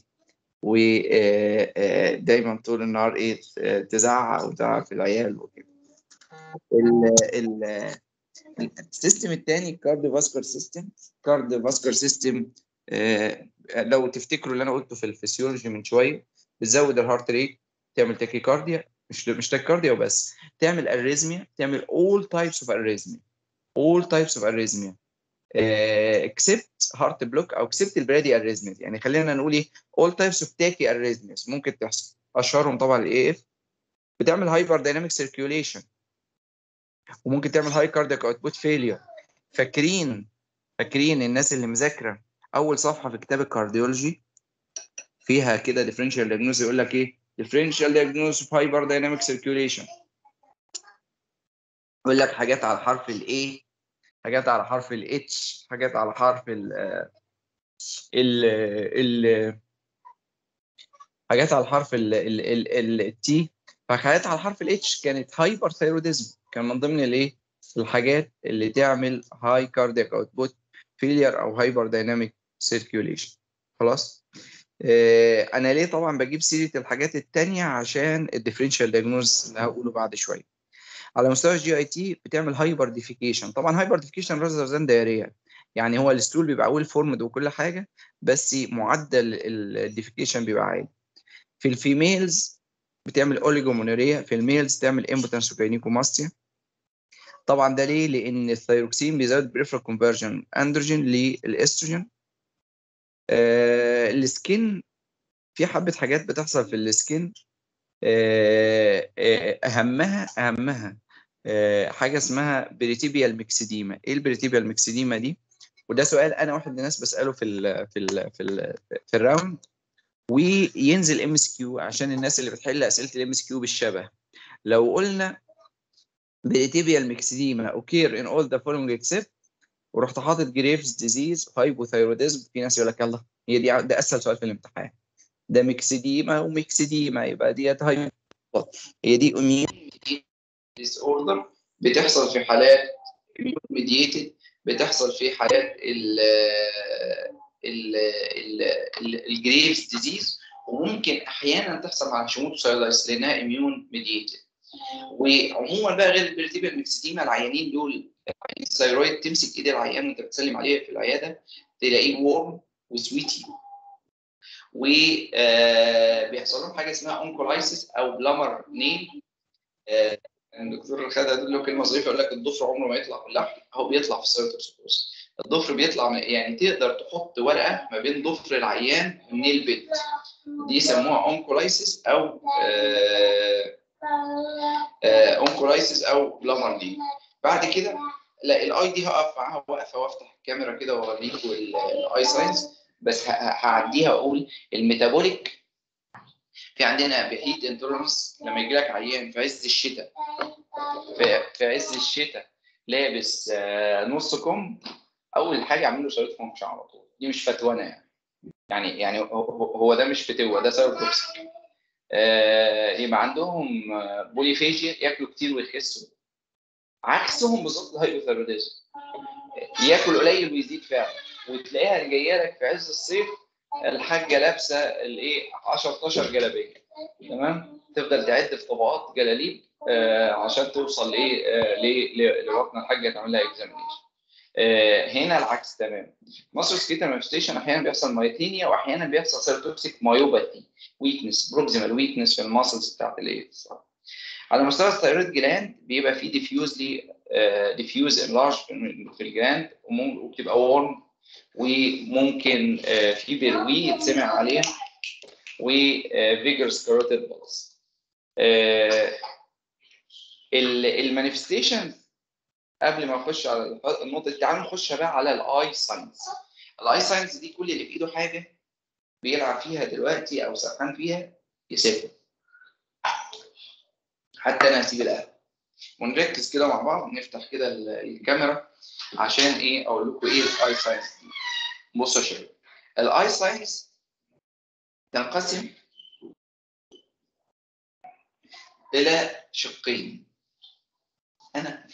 B: ودايما طول النهار ايه آه، تزعق وتزعق في العيال وكده ال- ال- السيستم الثاني الكارديو فاسكولار سيستم كارديو فاسكولار سيستم لو تفتكروا اللي انا قلته في الفسيولوجي من شويه بتزود الهارت ريت تعمل تاكيكارديا مش مش تاكيكارديا وبس تعمل اريزميا تعمل all types of arrhythmia all types of arrhythmia اكسبت هارت بلوك او اكسبت البرادي اريزميا يعني خلينا نقول ايه all types of تاكي arrhythmias ممكن تحصل اشهرهم طبعا الاي اف بتعمل هايبر دايناميك سيركيوليشن وممكن تعمل هاي كاردياك اوتبوت فيلير فاكرين فاكرين الناس اللي مذاكره اول صفحه في كتاب الكارديولوجي فيها كده ديفرنشال دياجنوز يقول لك ايه ديفرنشال دياجنوز اوف هايبر دايناميك سيركيوليشن يقول لك حاجات على حرف الاي حاجات على حرف الاتش حاجات على حرف ال ال ال حاجات على حرف ال ال التي فحاجات على حرف الاتش كانت هايبر ثايروديزم كان من ضمن الايه الحاجات اللي تعمل هاي كاردياك اوتبوت فيلير او هايبر دايناميك سيركيوليشن خلاص آه انا ليه طبعا بجيب سيره الحاجات التانية عشان الديفرنشال دايجنوز اللي هقوله بعد شويه على مستوى الجي اي تي بتعمل هايبر ديفيكيشن طبعا هايبر ديفيكيشن رازر ذان دايريا يعني هو الستول بيبقى ويل فورمد وكل حاجه بس معدل الديفيكيشن بيبقى عالي في الفيميلز بتعمل اوليجومونوريا في الميلز تعمل امبوتنس وكاينيكوماستيا طبعا ده ليه لان الثيروكسين بيزود بريفرال كونفرجن اندروجين للاستروجين آه السكين في حبه حاجات بتحصل في السكين آه آه اهمها اهمها آه حاجه اسمها بريتيبيال ميكسيديما ايه البريتيبيال ميكسيديما دي وده سؤال انا واحد من الناس بساله في ال في ال في ال في الراوند وينزل ام اس كيو عشان الناس اللي بتحل اسئله الام اس كيو بالشبه لو قلنا بريتيبيال ميكسيديما اوكير ان اول ذا فولوينج اكسبت ورحت حاطط جريفز ديزيز هايبوثايروديزم في ناس يقول لك يلا هي دي ده اسهل سؤال في الامتحان ده ميكسيديما وميكسيديما يبقى ديت هاي هي دي اميون ديس اوردر بتحصل في حالات ميديتد بتحصل في حالات ال الجريفز ديزيز وممكن احيانا تحصل مع شموتوسايلايتس لانها اميون ميديتد وعموما بقى غير البرتيبيال ميكسيديما العيانين دول الثيرويد تمسك ايد العيان وانت بتسلم عليه في العياده تلاقيه وورم وسويتي وبيحصل لهم حاجه اسمها اونكولايسيس او بلامر نيل الدكتور خالد له كلمه ظريفه يقول لك الضفر عمره ما يطلع باللحم هو بيطلع في السيروتوكسيكوز الضفر بيطلع من يعني تقدر تحط ورقه ما بين ضفر العيان والنيل بيت دي يسموها اونكولايسيس او اونكولايسيس او بلامر دي بعد كده لا الاي دي هقف معاها واقفه وافتح الكاميرا كده واوريكم الاي ساينس بس هعديها واقول الميتابوليك في عندنا بهيت انتولرنس لما يجي لك عيان في عز الشتاء في, في عز الشتاء لابس نص كم اول حاجه اعمل له شريط فانكشن على طول دي مش فتوانه يعني يعني يعني هو ده مش فتوه ده سيروتوكسيك آه يبقى عندهم بوليفيجيا ياكلوا كتير ويخسوا عكسهم بالظبط الهايبوثايروديزم ياكل قليل ويزيد فعلا وتلاقيها جايه لك في عز الصيف الحاجه لابسه الايه 10 12 جلابيه تمام تفضل تعد في طبقات جلاليب آه عشان توصل لايه آه لبطن الحاجه تعمل لها اكزامينيشن آه هنا العكس تمام مصر سكيتا مانيفستيشن احيانا بيحصل مايتينيا واحيانا بيحصل سيروتوكسيك مايوباثي ويكنس بروكسيمال ويكنس في الماسلز بتاعت الايه على مستوى الثيرويد جلاند بيبقى في ديفيوزلي ديفيوز انلارج في الجلاند وبتبقى وورم وممكن في بروي يتسمع عليه وفيجرس كاروتيد بلس المانيفستيشن قبل ما نخش على النقطه دي تعالوا نخش بقى على الاي ساينس الاي ساينس دي كل اللي في ايده حاجه بيلعب فيها دلوقتي او سرحان فيها يسيبها حتى انا هسيب القهوه ونركز كده مع بعض نفتح كده الكاميرا عشان ايه اقول لكم ايه الاي ساينس دي بصوا يا شباب الاي ساينس تنقسم الى شقين انا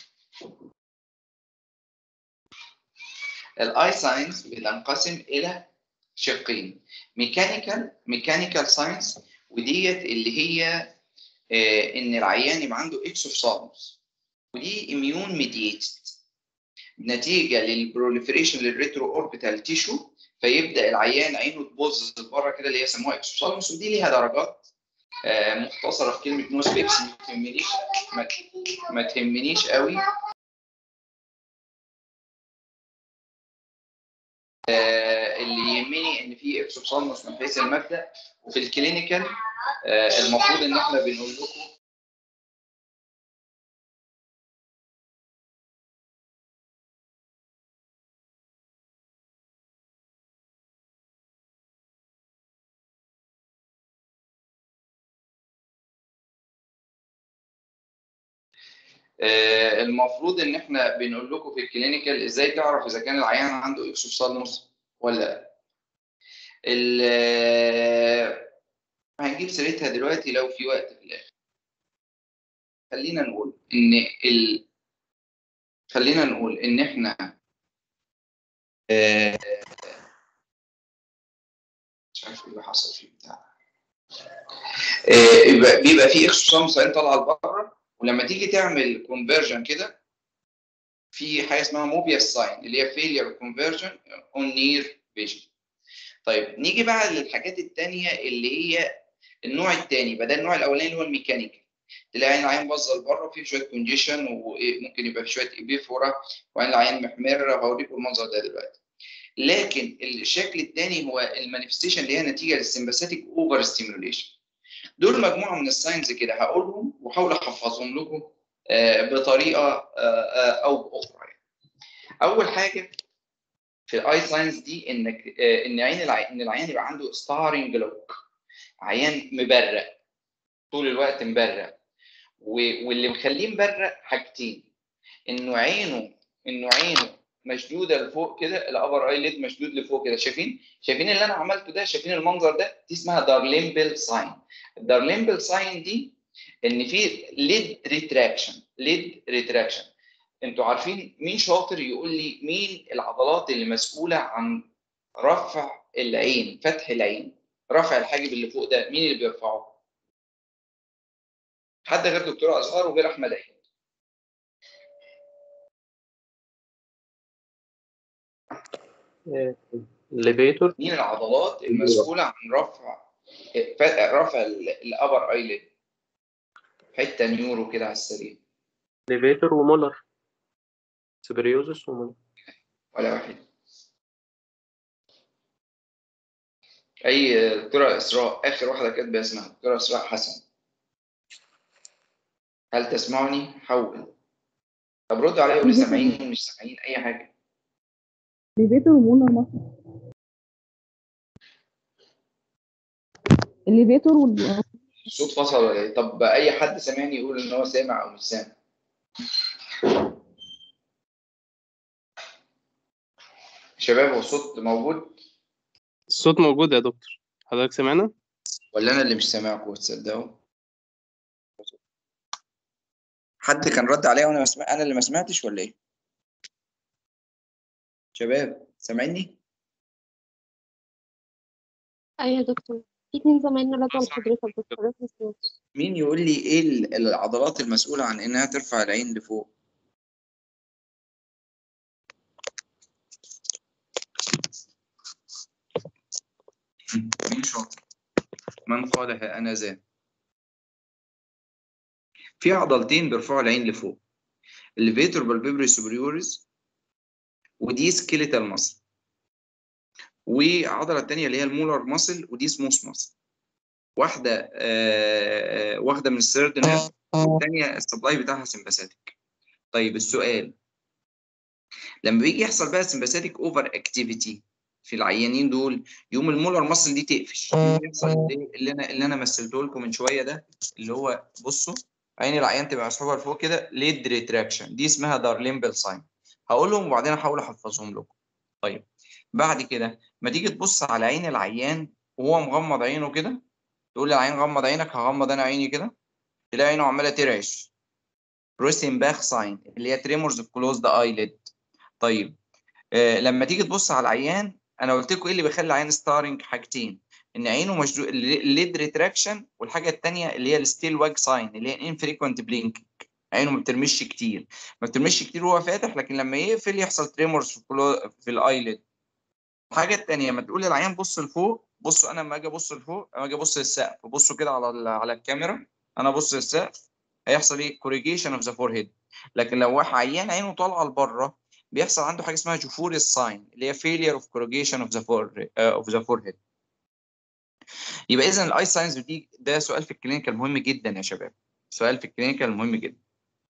B: الاي ساينس بتنقسم الى شقين ميكانيكال ميكانيكال ساينس وديت اللي هي آه ان العيان يبقى عنده اكسوفسالموس ودي اميون ميديتد نتيجه للبروليفريشن للريترو اوربيتال تيشو فيبدا العيان عينه تبص بره كده اللي هي يسموها اكسوسالموس ودي ليها درجات آه، مختصره في كلمه نو سبيكس ما تهمنيش ما- ما تهمنيش قوي آه، اللي يهمني ان في اكسوسالموس من حيث المبدا وفي الكلينيكال آه، المفروض ان احنا بنقول لكم آه، المفروض ان احنا بنقول لكم في الكلينيكال ازاي تعرف اذا كان العيان عنده اكسوسالموس ولا لا ال- آه، هنجيب سيرتها دلوقتي لو في وقت في الاخر خلينا نقول ان ال... خلينا نقول ان احنا آه، مش عارف ايه اللي حصل في بتاع آه، يبقى بيبقى في اكسوسومز عين طالعه لبره ولما تيجي تعمل كونفرجن كده في حاجه اسمها موبيس ساين اللي هي فيلير كونفرجن اون نير فيجن طيب نيجي بقى للحاجات التانية اللي هي النوع التاني بدل النوع الاولاني اللي هو الميكانيكال تلاقي العين باظه لبره في شويه كونجيشن وممكن يبقى في شويه ايبيفورا وعين العين محمره هوريكم المنظر ده دلوقتي لكن الشكل الثاني هو المانيفستيشن اللي هي نتيجه للسمباثيك اوفر ستيموليشن دول مجموعه من الساينز كده هقولهم واحاول احفظهم لكم آه، بطريقه آه، آه، او باخرى يعني. اول حاجه في الاي ساينس دي انك آه، ان عين العين ان العيان يبقى عنده ستارنج لوك عيان مبرق طول الوقت مبرق و- واللي مخليه مبرق حاجتين انه عينه انه عينه مشدوده لفوق كده الابر اي ليد مشدود لفوق كده شايفين شايفين اللي انا عملته ده شايفين المنظر ده دي اسمها دارليمبل ساين الدارليمبل ساين دي ان في ليد ريتراكشن ليد ريتراكشن انتوا عارفين مين شاطر يقول لي مين العضلات اللي مسؤوله عن رفع العين فتح العين رفع الحاجب اللي فوق ده مين اللي بيرفعه حد غير دكتور ازهار وغير احمد عيد
A: الليفيتور
B: مين العضلات المسؤوله عن رفع ف- رفع الابر ايلid حته نيورو كده على السريع
A: ليفيتور ومولر سبريوزس ومولر
B: ولا واحد اي دكتوره اسراء اخر واحده كاتبه اسمها دكتوره اسراء حسن هل تسمعني حول طب ردوا عليا قولوا سامعين مش سامعين اي حاجه
D: الليفيتور ومونر مصر الليفيتور وال
B: الصوت فصل ولا ايه طب اي حد سامعني يقول ان هو سامع او مش سامع شباب هو الصوت موجود
E: الصوت موجود يا دكتور حضرتك سمعنا؟
B: ولا انا اللي مش سامعكم تصدقوا حد كان رد عليا وانا مسمع... انا اللي ما سمعتش ولا ايه شباب سامعيني
C: ايوه يا دكتور في اتنين زمايلنا ردوا لحضرتك بس حضرتك ما سمعتش
B: مين يقول لي ايه ال- العضلات المسؤوله عن انها ترفع العين لفوق مين شاطر من قالها انا ذا في عضلتين بيرفعوا العين لفوق الليفيتور بالبيبري سوبريوريس ودي سكيليتال ماسل وعضله الثانيه اللي هي المولر ماسل ودي سموث ماسل واحده آه آه، واحده من الثيرد نيرف والثانيه السبلاي بتاعها سمباثيك طيب السؤال لما بيجي يحصل بقى سمباثيك اوفر اكتيفيتي في العيانين دول يوم المولر ماسل دي تقفش يحصل اللي اللي انا اللي انا مثلته لكم من شويه ده اللي هو بصوا عين العيان تبقى مسحوبه لفوق كده ليد ريتراكشن دي اسمها دارليمبل ساين هقولهم وبعدين احاول احفظهم لكم طيب بعد كده ما تيجي تبص على عين العيان وهو مغمض عينه كده تقول للعيان غمض عينك هغمض انا عيني كده تلاقي عينه عماله ترعش روسنباخ ساين اللي هي تريمورز كلوز ذا ايليد طيب آه لما تيجي تبص على العيان انا قلت لكم ايه اللي بيخلي العيان ستارنج حاجتين ان عينه مشدود الليد ريتراكشن والحاجه الثانيه اللي هي الستيل واج ساين اللي هي انفريكوينت بلينك عينه ما بترمش كتير ما بترمش كتير وهو فاتح لكن لما يقفل يحصل تريمورز في, الكلو- في الايليد الحاجه الثانيه لما تقول للعيان بص لفوق بصوا انا لما اجي ابص لفوق لما اجي ابص للسقف بصوا كده على ال- على الكاميرا انا ابص للسقف هيحصل ايه كوريجيشن اوف ذا فور هيد لكن لو واحد عيان عينه طالعه لبره بيحصل عنده حاجه اسمها جفور الساين اللي هي فيلير اوف كوريجيشن اوف ذا فور اوف ذا فور هيد يبقى اذا الاي ساينز دي ده سؤال في الكلينيكال مهم جدا يا شباب سؤال في الكلينيكال مهم جدا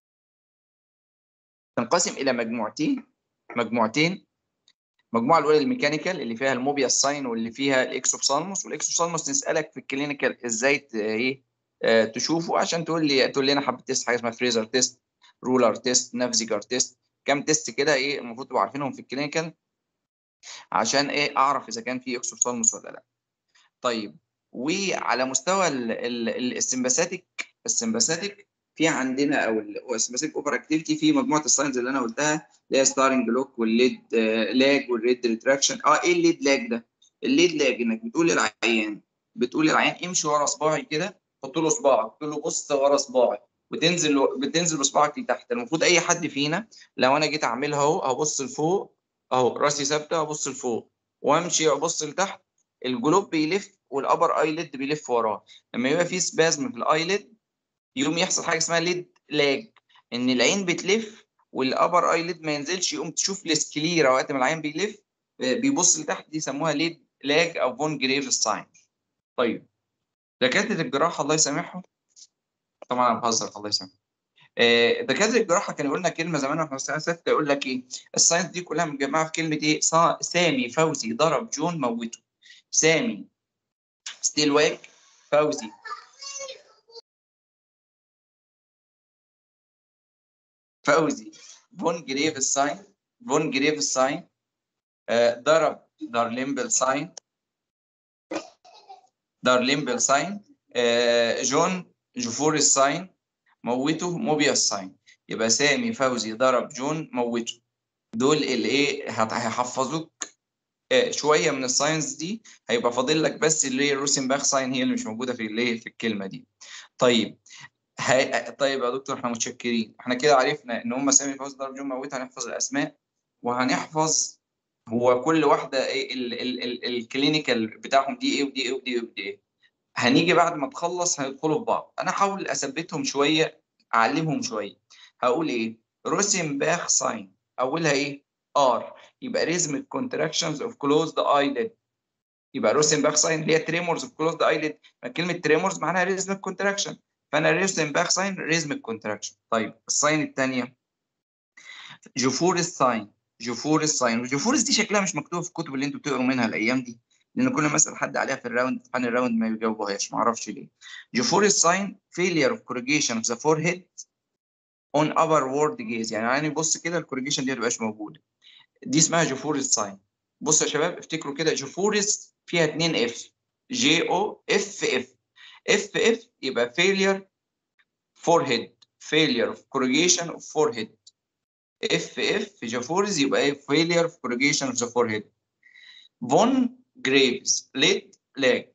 B: تنقسم الى مجموعتين مجموعتين المجموعه الاولى الميكانيكال اللي فيها الموبيا ساين واللي فيها الاكسوبسالموس والاكسوبسالموس نسالك في الكلينيكال ازاي ت- ايه آه، تشوفه عشان تقول لي تقول لي انا حبيت تيست حاجه اسمها فريزر تيست رولر تيست نافزيجر تيست كام تيست كده ايه المفروض تبقوا عارفينهم في الكلينيكال عشان ايه اعرف اذا كان في اكسوبسالموس ولا لا طيب وعلى مستوى ال- ال- السمباثيك السمباثيك في عندنا او السمباثيك اوفر اكتيفيتي في مجموعه الساينز اللي انا قلتها اللي هي ستارنج لوك والليد آه، لاج والريد ريتراكشن اه ايه الليد لاج ده؟ الليد لاج انك بتقول للعيان بتقول للعيان امشي ورا صباعي كده حط له صباعك تقول له بص ورا صباعي وتنزل بتنزل بصباعك لتحت المفروض اي حد فينا لو انا جيت اعملها اهو هبص لفوق اهو راسي ثابته هبص لفوق وامشي ابص لتحت الجلوب بيلف والابر ايليد بيلف وراه لما يبقى في سبازم في الايليد يقوم يحصل حاجه اسمها ليد لاج ان العين بتلف والابر ايليد ما ينزلش يقوم تشوف السكليرا وقت ما العين بيلف آه، بيبص لتحت دي يسموها ليد لاج او فون جريف ساين طيب دكاتره الجراحه الله يسامحهم طبعا انا بهزر الله يسامحهم آه، دكاتره الجراحه كانوا يقول لنا كلمه زمان واحنا في سنه سته يقول لك ايه الساينس دي كلها متجمعه في كلمه ايه صا- سامي فوزي ضرب جون موته سامي ستيل واك فوزي فوزي فون جريف ساين فون جريف ساين آه، ضرب دارليمبل ساين دارليمبل ساين آه، جون جفور ساين موته موبياس ساين يبقى سامي فوزي ضرب جون موته دول الايه هت- هيحفظوك آه، شويه من الساينس دي هيبقى فاضل لك بس اللي هي الروسنباخ ساين هي اللي مش موجوده في اللي في الكلمه دي طيب هي... طيب يا دكتور احنا متشكرين احنا كده عرفنا ان هم سامي فوزي ضرب جون موته هنحفظ الاسماء وهنحفظ هو كل واحده ايه ال... ال... ال... الكلينيكال بتاعهم دي ايه ودي ايه ودي ايه ودي ايه هنيجي بعد ما تخلص هيدخلوا في بعض انا هحاول اثبتهم شويه اعلمهم شويه هقول ايه روسنباخ ساين اولها ايه ار يبقى ريزمك كونتراكشنز اوف كلوزد ايليد يبقى روسنباخ ساين اللي هي تريمورز اوف كلوزد ايليد كلمه تريمورز معناها ريزمك كونتراكشن فانا روسنباخ ساين ريزمك كونتراكشن طيب الساين الثانيه جفور الساين جفور الساين وجفورس دي شكلها مش مكتوبه في الكتب اللي انتوا بتقروا منها الايام دي لان كل ما اسال حد عليها في الراوند امتحان الراوند ما بيجاوبوهاش ما اعرفش ليه جفور الساين failure of corrugation of the forehead on upward gaze يعني يعني بص كده الكوريجيشن دي ما تبقاش موجوده دي اسمها جفورس ساين بصوا يا شباب افتكروا كده جفورس فيها اتنين اف جي او اف اف اف اف يبقى failure forehead failure of corrugation of forehead اف اف في جافورز يبقى ايه failure of corrugation of the forehead فون جريفز ليد لاج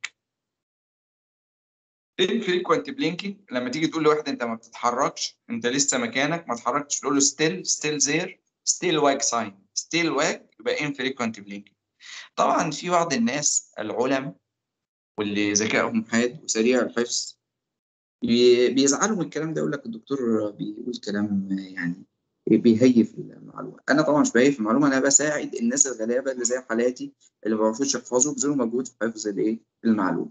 B: infrequent blinking لما تيجي تقول لواحد انت ما بتتحركش انت لسه مكانك ما اتحركتش تقول له still still there still wag sign still wag يبقى infrequent blinking طبعا في بعض الناس العلم واللي ذكائهم حاد وسريع الحفظ بي- بيزعلوا من الكلام ده يقول لك الدكتور بيقول كلام يعني بيهيف المعلومه انا طبعا مش بهيف المعلومه انا بساعد الناس الغلابه اللي زي حالاتي اللي ما بيعرفوش يحفظوا بذلوا مجهود في حفظ الايه المعلومه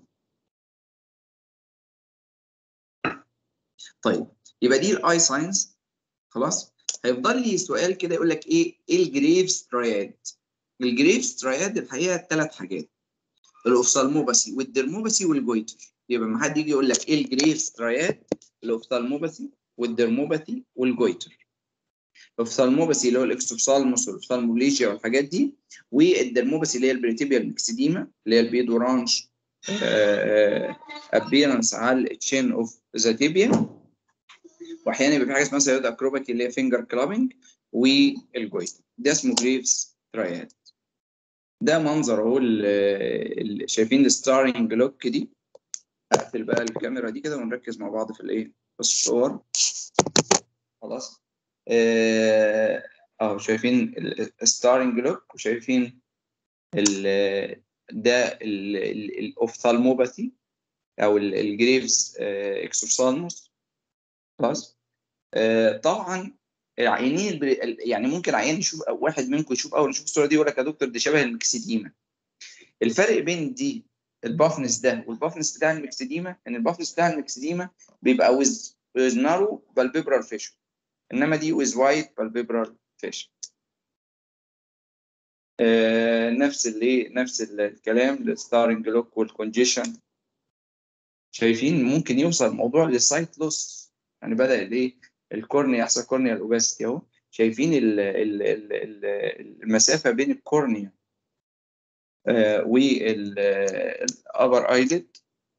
B: طيب يبقى دي الاي ساينس خلاص هيفضل لي سؤال كده يقول لك ايه ايه الجريفز تراياد الجريفز تراياد الحقيقه ثلاث حاجات الاوفثالموباثي والدرموباثي والجويتر يبقى لما حد يجي يقول لك ايه الجريفز تراياد الاوفثالموباثي والدرموباثي والجويتر الاوفثالموباثي اللي هو الاكستوفثالموس والاوفثالموبليجيا والحاجات دي والدرموباثي اللي هي البريتيبيال ميكسيديما اللي هي البيض اورانج ابيرنس على التشين اوف ذا تيبيا واحيانا يبقى في حاجه اسمها سيود اكروباتي اللي هي فينجر كلابنج والجويتر ده اسمه جريفز تراياد ده منظر اهو ال- ال- شايفين الستارنج لوك دي اقفل بقى الكاميرا دي كده ونركز مع بعض في الايه في الصور خلاص اه أهو شايفين الستارنج لوك وشايفين ال- ده الاوفثالموباثي او ال- الجريفز اكسوثالموس خلاص آه، طبعا العيانين البري- يعني ممكن عيان يشوف أو واحد منكم يشوف اول يشوف الصوره دي يقول لك يا دكتور دي شبه المكسديما الفرق بين دي البافنس ده والبافنس بتاع المكسديما ان البافنس بتاع المكسديما بيبقى ويز ويز نارو بالبيبرال فيشن انما دي ويز وايت بالبيبرال فيشن آه نفس اللي نفس الكلام الستارنج لوك والكونجيشن شايفين ممكن يوصل الموضوع للسايت لوس يعني بدا الايه الكورنيا يحصل كورنيا الاوباسيتي اهو شايفين ال ال ال ال المسافه بين الكورنيا آه والابر ايلid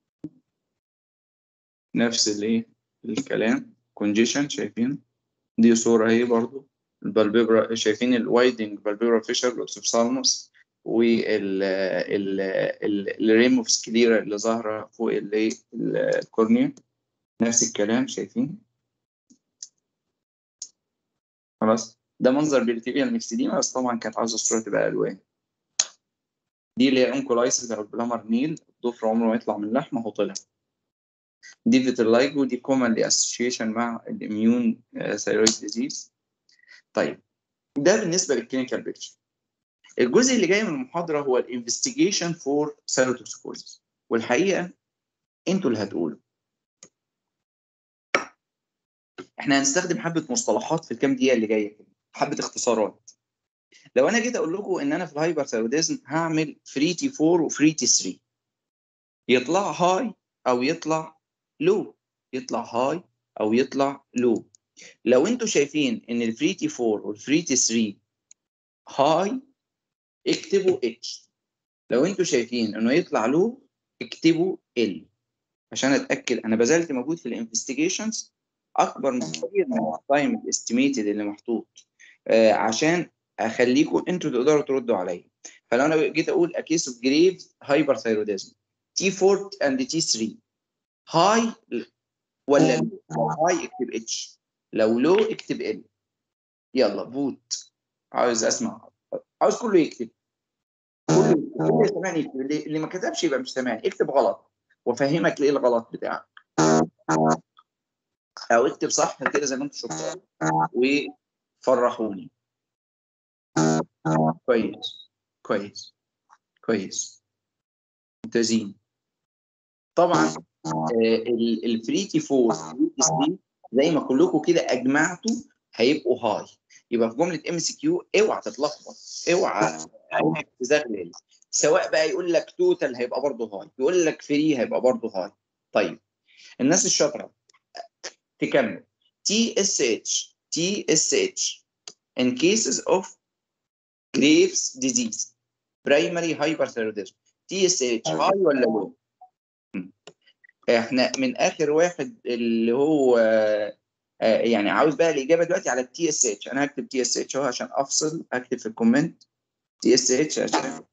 B: نفس الايه الكلام كونجيشن شايفين دي صوره اهي برضو البالبيبرا شايفين الوايدنج بالبيبرا فيشر الاوسوفثالموس وال ال الريم اوف سكليرا اللي ظاهره فوق الايه الكورنيا نفس الكلام شايفين خلاص ده منظر بيرتيبيال ميكسيديما بس طبعا كانت عاوزه الصوره تبقى الوان دي اللي هي انكولايسيس او البلامر نيل الضفر عمره ما يطلع من اللحمه هو طلع دي فيترلايجو دي كومنلي اسوشيشن مع الاميون ثايرويد ديزيز طيب ده بالنسبه للكلينيكال بيكتشر الجزء اللي جاي من المحاضره هو الانفستيجيشن فور سيروتوكسيكوزيس والحقيقه انتوا اللي هتقولوا احنا هنستخدم حبه مصطلحات في الكام دقيقه اللي جايه كده حبه اختصارات لو انا جيت اقول لكم ان انا في الهايبر ثايروديزم هعمل فري تي 4 وفري تي 3 يطلع هاي او يطلع لو يطلع هاي او يطلع لو لو انتوا شايفين ان الفري تي 4 والفري تي 3 هاي اكتبوا اتش لو انتوا شايفين انه يطلع لو اكتبوا ال عشان اتاكد انا بذلت مجهود في الانفستيجيشنز اكبر بكتير من التايم الاستيميتد اللي محطوط آه عشان اخليكم انتوا تقدروا تردوا عليا فلو انا جيت اقول اكيس اوف جريف هايبر ثايروديزم تي 4 اند تي 3 هاي ولا لو هاي اكتب اتش لو لو اكتب ال يلا فوت عاوز اسمع عاوز كله يكتب كله اللي سامعني يكتب اللي, اللي ما كتبش يبقى مش سامعني اكتب غلط وافهمك ليه الغلط بتاعك او اكتب صح كده زي ما انتم شفتوا وفرحوني كويس كويس كويس ممتازين طبعا الفري تي 4 والفري تي 3 زي ما كلكم كده اجمعتوا هيبقوا هاي يبقى في جمله ام سي كيو اوعى تتلخبط اوعى عينك تزغلل سواء بقى يقول لك توتال هيبقى برضه هاي يقول لك فري هيبقى برضه هاي طيب الناس الشاطره تكمل تي اس اتش تي اس اتش in cases of Graves disease primary hyperthyroidism تي اس اتش هاي ولا لو؟ احنا من اخر واحد اللي هو آه يعني عاوز بقى الاجابه دلوقتي على التي اس اتش انا هكتب تي اس اتش اهو عشان افصل هكتب في الكومنت تي اس اتش عشان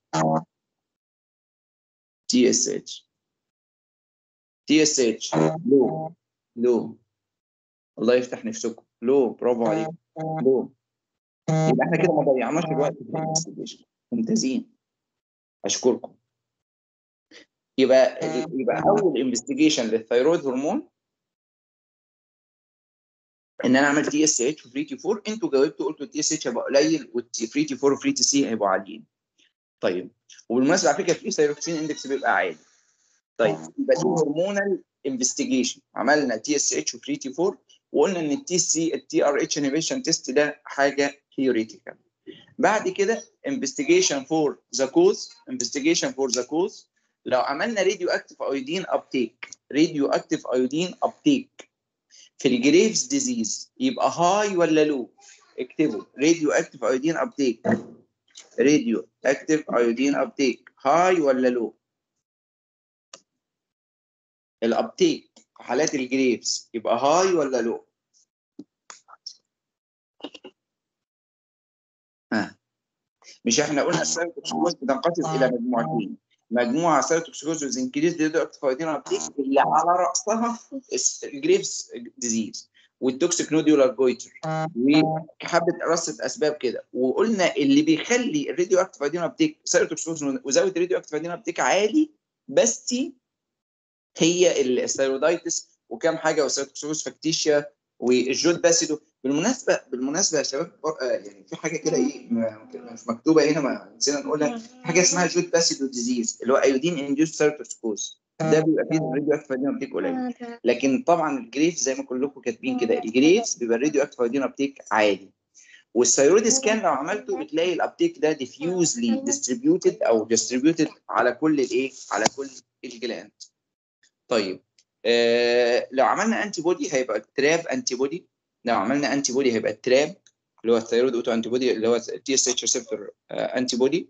B: تي اس اتش تي اس اتش لو لو الله يفتح نفسكم لو برافو عليك لو يبقى احنا كده ما ضيعناش الوقت في الانفستيجيشن ممتازين اشكركم يبقى يبقى اول انفستيجيشن للثيرويد هرمون ان انا اعمل تي اس اتش وفري تي 4 انتوا جاوبتوا قلتوا التي اس اتش هيبقى قليل والفري تي 4 وفري تي سي هيبقوا عاليين طيب وبالمناسبه على فكره في ثيروكسين اندكس بيبقى عالي طيب يبقى دي هرمونال انفستيجيشن عملنا تي اس اتش وفري تي 4 وقلنا ان التي سي التي ار اتش انيبيشن تيست ده حاجه ثيوريتيكال بعد كده انفستيجيشن فور ذا كوز انفستيجيشن فور ذا كوز لو عملنا راديو اكتيف ايودين ابتيك راديو اكتيف ايودين ابتيك في الجريفز ديزيز يبقى هاي ولا لو اكتبوا راديو اكتيف ايودين ابتيك راديو اكتيف ايودين ابتيك هاي ولا لو الابتيك في حالات الجريفز يبقى هاي ولا لو ها مش احنا قلنا السيروتوكسيكوز بتنقسم الى مجموعتين مجموعه سيروتوكسيكوز انكريز راديو اكتيف ايودين ابتيك اللي على راسها الجريفز ديزيز والتوكسيك نوديولار جويتر وحبه رصه اسباب كده وقلنا اللي بيخلي الراديو اكتيف ايدين ابتيك سيروتوكسيكوز وزاويه الراديو اكتيف ايدين ابتيك عالي بس هي الثيرودايتس وكام حاجه والسيروتوكسيكوز فاكتيشيا والجود باسيدو بالمناسبه بالمناسبه يا شباب بر- آه، يعني في حاجه كده ايه ما- مش مكتوبه هنا ما نسينا نقولها في حاجه اسمها جود باسيدو ديزيز اللي هو ايودين انديوس سيروتوكسيكوز ده بيبقى فيه الراديو اكتيف ايدين ابتيك قليل لكن طبعا الجريف زي ما كلكم كاتبين كده الجريف بيبقى الراديو اكتيف ايودين ابتيك عالي والثيرويد سكان لو عملته بتلاقي الابتيك ده ديفيوزلي ديستريبيوتد او ديستريبيوتد على كل الايه على كل الجلاند طيب آه لو عملنا انتي بودي هيبقى التراب انتي بودي لو عملنا انتي بودي هيبقى التراب اللي هو الثيرويد اوتو انتي بودي اللي هو تي اس اتش ريسبتور انتي بودي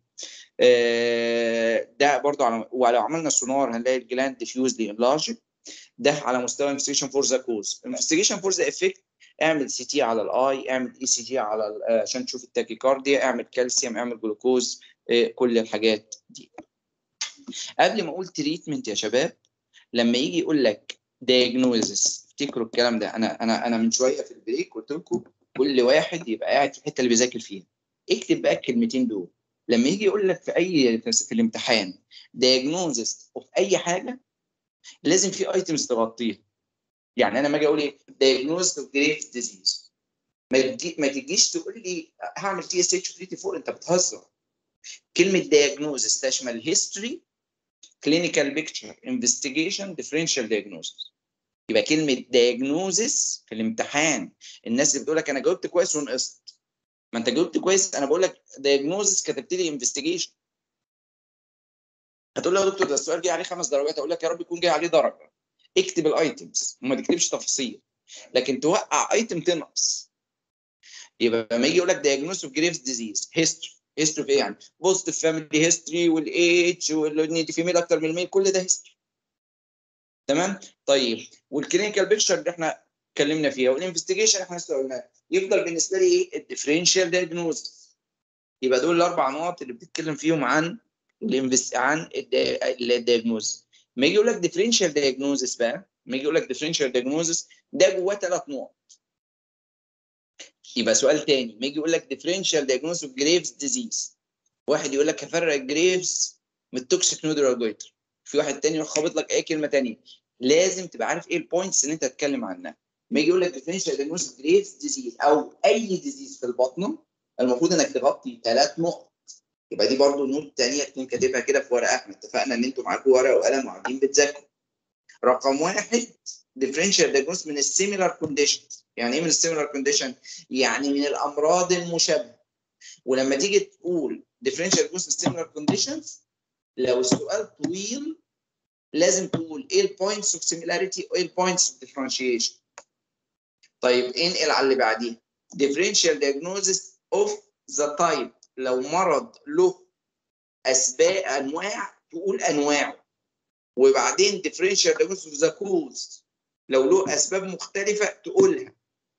B: ده برضو على ولو عملنا سونار هنلاقي الجلاند ديفيوزلي انلارج ده على مستوى انفستيجيشن فور ذا كوز انفستيجيشن فور ذا افكت اعمل سي تي على الاي اعمل اي سي جي على ال- آه، عشان تشوف التاكيكارديا اعمل كالسيوم اعمل جلوكوز آه، كل الحاجات دي قبل ما اقول تريتمنت يا شباب لما يجي يقول لك دايجنوزس افتكروا الكلام ده انا انا انا من شويه في البريك قلت لكم كل واحد يبقى قاعد في الحته اللي بيذاكر فيها اكتب بقى الكلمتين دول لما يجي يقول لك في اي في الامتحان دايجنوزس اوف اي حاجه لازم في ايتمز تغطيها يعني انا لما اجي اقول ايه دايجنوز اوف جريف ديزيز ما تجي ما تجيش تقول لي هعمل تي اس اتش 34 انت بتهزر كلمه دايجنوزس تشمل هيستوري كلينيكال بيكتشر انفستيجيشن ديفرنشال دايجنوزس يبقى كلمه دايجنوزس في الامتحان الناس اللي بتقول لك انا جاوبت كويس ونقصت ما انت جاوبت كويس انا بقول لك دايجنوزس كتبت لي انفستيجيشن هتقول لي يا دكتور ده السؤال جه عليه خمس درجات اقول لك يا رب يكون جاي عليه درجه اكتب الايتمز وما تكتبش تفاصيل لكن توقع ايتم تنقص يبقى لما يجي يقول لك diagnosis of Graves disease history history في ايه يعني بوزيتيف فاميلي هيستوري والايدج وان انت فيميل اكتر من الميل كل ده هيستوري تمام طيب والكلينيكال بيكتشر اللي احنا اتكلمنا فيها والانفستيجيشن احنا لسه قلناها يفضل بالنسبه لي ايه الديفرنشال دايجنوز يبقى دول الاربع نقط اللي بتتكلم فيهم عن الانفست عن الدايجنوز ما يجي يقول لك ديفرنشال دايجنوزس بقى ما يجي يقول لك ديفرنشال دايجنوزس ده جواه ثلاث نقط يبقى سؤال تاني ما يجي يقول لك ديفرنشال دايجنوز اوف جريفز ديزيز واحد يقول لك هفرق الجريفز من التوكسيك نودولار جويتر في واحد تاني يروح خابط لك اي كلمه تانيه لازم تبقى عارف ايه البوينتس اللي انت هتتكلم عنها ما يجي يقول لك ديفرنشال دايجنوز اوف جريفز ديزيز او اي ديزيز في البطنه المفروض انك تغطي ثلاث نقط يبقى دي برضو نوت تانية تكون كاتبها كده في ورقه احنا اتفقنا ان انتوا معاكم ورقه وقلم وقاعدين بتذاكروا رقم واحد differential diagnosis من السيميلار كونديشنز يعني ايه من السيميلار كونديشن يعني من الامراض المشابهه ولما تيجي تقول differential diagnosis من السيميلار كونديشنز لو السؤال طويل لازم تقول ايه البوينتس اوف سيميلاريتي وايه البوينتس اوف ديفرنشيشن طيب انقل على اللي بعديها differential diagnosis of the type لو مرض له اسباب انواع تقول انواعه وبعدين differential diagnosis of the cause لو له اسباب مختلفه تقولها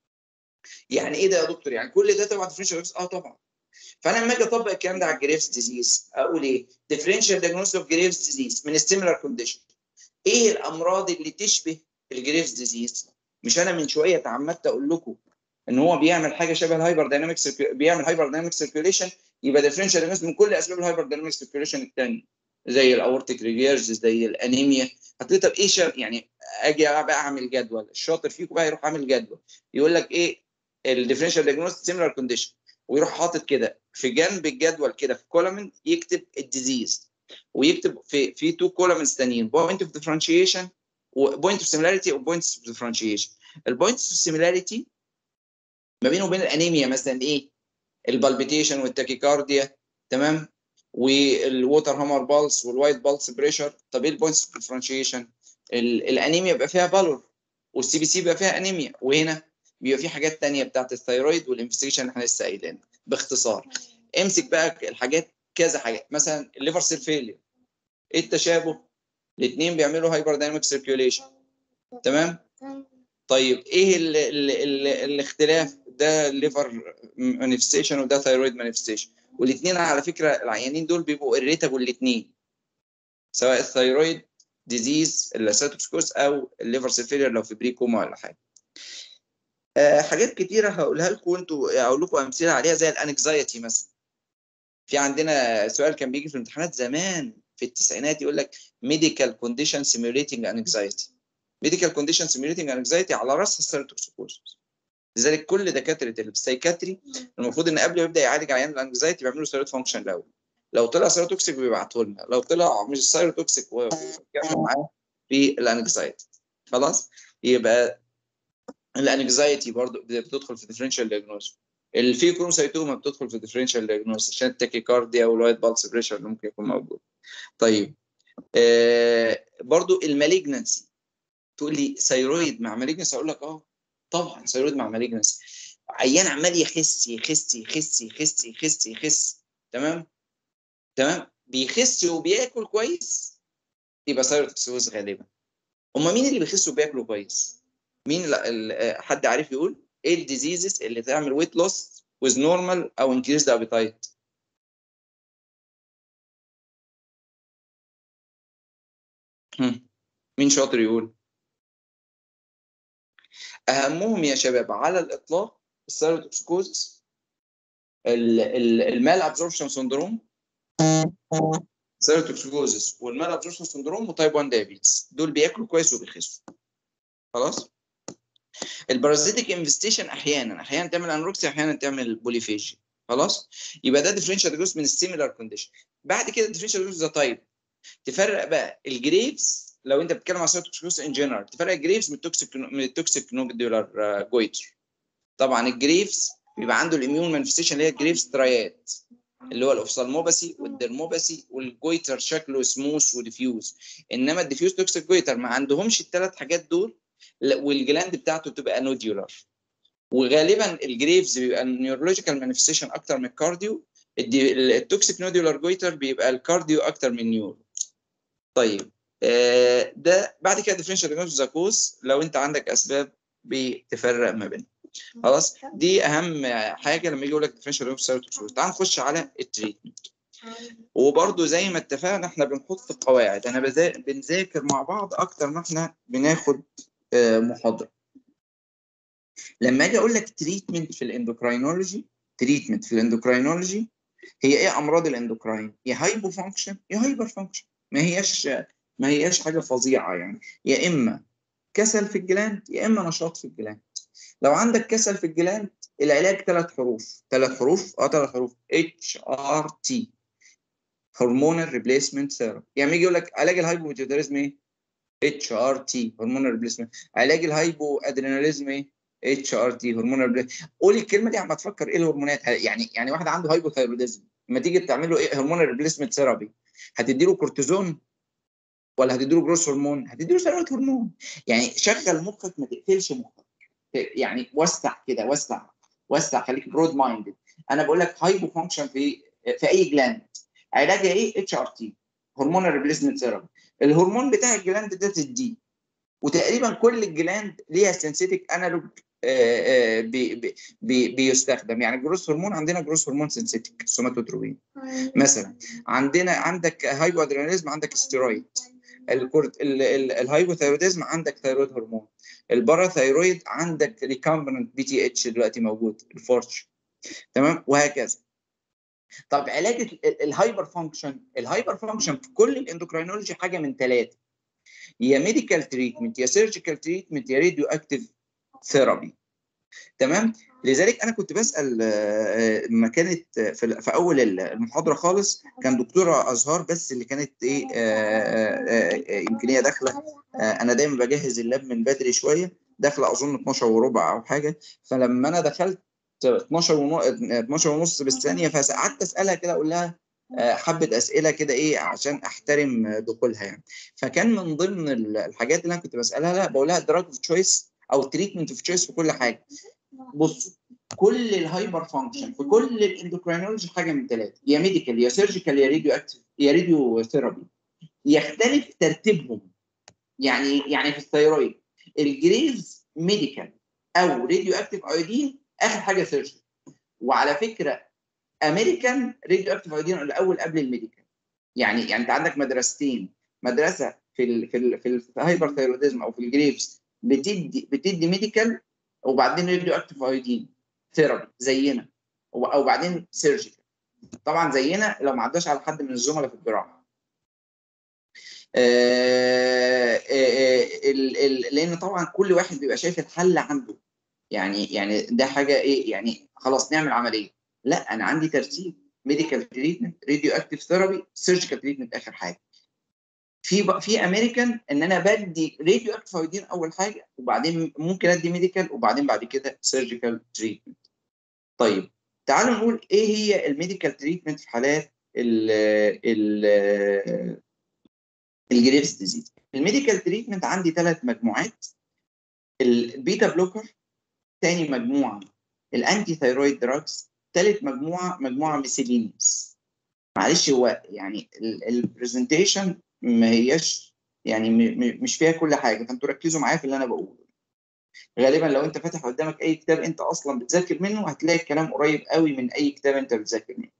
B: يعني ايه ده يا دكتور يعني كل ده تبع differential diagnosis اه طبعا فانا لما اجي اطبق الكلام ده على الجريفز ديزيز اقول ايه differential diagnosis of Graves disease من السيميلار كونديشن ايه الامراض اللي تشبه الجريفز ديزيز مش انا من شويه تعمدت اقول لكم ان هو بيعمل حاجه شبه الهايبر دايناميك بيعمل هايبر دايناميك سيركيوليشن يبقى differential diagnosis من كل اسباب الهايبر دايناميك سيركيوليشن الثانيه زي الاورتيك ريجيرز زي الانيميا هتقول طب ايه شا... يعني اجي بقى اعمل جدول الشاطر فيكم بقى يروح عامل جدول يقول لك ايه الديفرنشال دايجنوستس سيميلار كونديشن ويروح حاطط كده في جنب الجدول كده في كولومن يكتب الديزيز ويكتب في في تو كولومنز ثانيين بوينت اوف ديفرنشيشن وبوينت اوف سيميلاريتي وبوينتس اوف ديفرنشيشن البوينتس اوف سيميلاريتي ما بينه وبين الانيميا مثلا ايه البالبيتيشن والتاكيكارديا تمام والووتر هامر بالس والوايت بالس بريشر طب ايه البوينتس اوف ديفرنشيشن الانيميا بيبقى فيها بالور والسي بي سي بيبقى فيها انيميا وهنا بيبقى في حاجات تانية بتاعت الثيرويد والانفستيجيشن اللي احنا لسه قايلينها باختصار امسك بقى الحاجات كذا حاجه مثلا الليفر سيل فيلير ايه التشابه الاثنين بيعملوا هايبر دايناميك سيركيوليشن تمام طيب ايه ال ال ال الاختلاف ده ليفر مانيفستيشن وده ثيرويد مانيفستيشن والاثنين على فكره العيانين دول بيبقوا اريتابل الاثنين سواء الثيرويد ديزيز الاساتوكسكوس او الليفر سيل فيلير لو في بري كوما ولا حاجه آه حاجات كتيره هقولها لكم انتوا اقول لكم امثله عليها زي الانكزايتي مثلا في عندنا سؤال كان بيجي في الامتحانات زمان في التسعينات يقول لك ميديكال كونديشن سيميوليتنج انكزايتي ميديكال كونديشن سيميوليتنج انكزايتي على راسها السيروتوكسيكوزس لذلك كل دكاتره السايكاتري المفروض ان قبل ما يبدا يعالج عيان الانكزايتي بيعملوا سيروت فانكشن الاول لو طلع سيروتوكسيك بيبعته لنا لو طلع مش سيروتوكسيك وكمل معاه في الانكزايتي خلاص يبقى الانكزايتي برضه بتدخل في ديفرنشال دياجنوز الفيكروسايتوما بتدخل في ديفرنشال دياجنوز عشان التاكيكارديا والوايت بالس بريشر اللي ممكن يكون موجود طيب آه برضه المالجنسي تقول لي ثيرويد مع مالجنسي اقول لك اه طبعا ثيرويد مع مالجنسي عيان عمال يخس يخس يخس يخس يخس يخس تمام تمام بيخس وبياكل كويس يبقى ثيروتوكسيوز غالبا هما مين اللي بيخسوا وبياكلوا كويس مين لا ال- حد عارف يقول ايه الديزيزز اللي تعمل ويت لوس with normal او increased appetite هم. مين شاطر يقول اهمهم يا شباب على الاطلاق السيروتوكسيكوزس المال ابزوربشن سندروم سيروتوكسيكوزس والمال ابزوربشن سندروم وتايب 1 دايابيتس دول بياكلوا كويس وبيخسوا خلاص البارازيتيك انفستيشن احيانا احيانا تعمل انروكسيا احيانا تعمل بوليفيجي خلاص يبقى ده ديفرنشال جزء من السيميلار كونديشن بعد كده ديفرنشال جزء ذا تايب تفرق بقى الجريفز لو انت بتتكلم على سيروتوكسيكوز ان جنرال تفرق الجريفز من التوكسيك من التوكسيك نودولار جويتر طبعا الجريفز بيبقى عنده الاميون مانيفستيشن اللي هي الجريفز ترايات اللي هو الاوفسالموباسي والدرموباسي والجويتر شكله سموث وديفيوز انما الديفيوز توكسيك جويتر ما عندهمش الثلاث حاجات دول لا، والجلاند بتاعته تبقى نوديولار وغالبا الجريفز بيبقى النيورولوجيكال مانيفستيشن اكتر من الكارديو الدي- التوكسيك نوديولار جويتر بيبقى الكارديو اكتر من النيورو طيب آه، ده بعد كده ديفرنشال دياجنوز زاكوز لو انت عندك اسباب بتفرق ما بينهم خلاص دي اهم حاجه لما يجي يقول لك ديفرنشال دياجنوز تعال نخش على التريتمنت وبرده زي ما اتفقنا احنا بنحط قواعد انا بذا- بنذاكر مع بعض اكتر ما احنا بناخد آه، محاضره لما اجي اقول لك تريتمنت في الاندوكراينولوجي تريتمنت في الاندوكراينولوجي هي ايه امراض الاندوكراين يا هايبو فانكشن يا هايبر فانكشن ما هياش ما هياش حاجه فظيعه يعني يا اما كسل في الجلاند يا اما نشاط في الجلاند لو عندك كسل في الجلاند العلاج ثلاث حروف ثلاث حروف اه ثلاث حروف اتش ار تي هرمونال ريبليسمنت ثيرابي يعني يجي يقول لك علاج الهايبوثيروديزم ايه اتش ار تي هرمونال ريبليسمنت علاج الهايبو ادريناليزم ايه اتش ار تي هرمونال قول الكلمه دي عم تفكر ايه الهرمونات يعني يعني واحد عنده هايبوثايروديزم لما تيجي تعمل له ايه هرمونال ريبليسمنت ثيرابي هتدي له كورتيزون ولا هتدي له جروس هرمون هتدي له ثيرويد هرمون يعني شغل مخك ما تقفلش مخك يعني وسع كده وسع وسع خليك برود مايندد انا بقول لك هايبو فانكشن في في اي جلاند علاجها ايه اتش ار تي هرمونال ريبليسمنت ثيرابي الهرمون بتاع الجلاند ده تديه وتقريبا كل الجلاند ليها سنسيتيك انالوج بي بي بي بيستخدم يعني الجروس هرمون عندنا جروس هرمون سنسيتيك سوماتوتروبين مثلا عندنا عندك هايبو ادريناليزم عندك ستيرويد الكورت ال- ال- الهايبوثايروديزم عندك ثايرويد هرمون الباراثايرويد عندك ريكامبنت بي تي اتش دلوقتي موجود الفورش تمام وهكذا طب علاج ال- ال- الهايبر فانكشن الهايبر فانكشن في كل الاندوكراينولوجي حاجه من ثلاثه يا ميديكال تريتمنت يا سيرجيكال تريتمنت يا راديو اكتيف ثيرابي تمام لذلك انا كنت بسال آه، لما كانت في ال- في اول المحاضره خالص كان دكتوره ازهار بس اللي كانت ايه آه، آه، آه، يمكن هي داخله آه، انا دايما بجهز اللاب من بدري شويه داخله اظن 12 وربع او حاجه فلما انا دخلت 12 ونص 12 ونص بالثانيه فقعدت اسالها كده اقول لها آه، حبه اسئله كده ايه عشان احترم دخولها يعني فكان من ضمن ال- الحاجات اللي انا كنت بسالها لها بقول لها دراج اوف تشويس او تريتمنت اوف تشويس في كل حاجه بصوا كل الهايبر فانكشن في كل الاندوكراينولوجي حاجه من ثلاثه يا ميديكال يا سيرجيكال يا راديو اكتيف يا راديو ثيرابي يختلف ترتيبهم يعني يعني في الثيرويد الجريفز ميديكال او راديو اكتيف ايودين اخر حاجه سيرجيكال وعلى فكره امريكان راديو اكتيف ايودين الاول قبل الميديكال يعني يعني انت عندك مدرستين مدرسه في ال في ال في الهايبر ثيروديزم او في الجريفز بتدي بتدي ميديكال وبعدين راديو اكتيف ايودين ثيرابي زينا وب- او بعدين سيرجيكال طبعا زينا لو ما عداش على حد من الزملاء في الجراحه آه، آه، آه، ال- ال- لان طبعا كل واحد بيبقى شايف الحل عنده يعني يعني ده حاجه ايه يعني خلاص نعمل عمليه لا انا عندي ترتيب ميديكال تريتمنت راديو اكتيف ثيرابي سيرجيكال تريتمنت اخر حاجه في بق- في امريكان ان انا بدي راديو اكتيف ايودين اول حاجه وبعدين ممكن ادي ميديكال وبعدين بعد كده سيرجيكال تريتمنت طيب تعالوا نقول ايه هي الميديكال تريتمنت في حالات ال ال الجريفز ديزيز الميديكال تريتمنت عندي ثلاث مجموعات البيتا بلوكر تاني مجموعه الانتي ثايرويد دراجز ثالث مجموعه مجموعه ميسيلينيوس معلش هو يعني البرزنتيشن ما هياش يعني م- م- مش فيها كل حاجه فانتوا ركزوا معايا في اللي انا بقوله غالبا لو انت فاتح قدامك اي كتاب انت اصلا بتذاكر منه هتلاقي الكلام قريب قوي من اي كتاب انت بتذاكر منه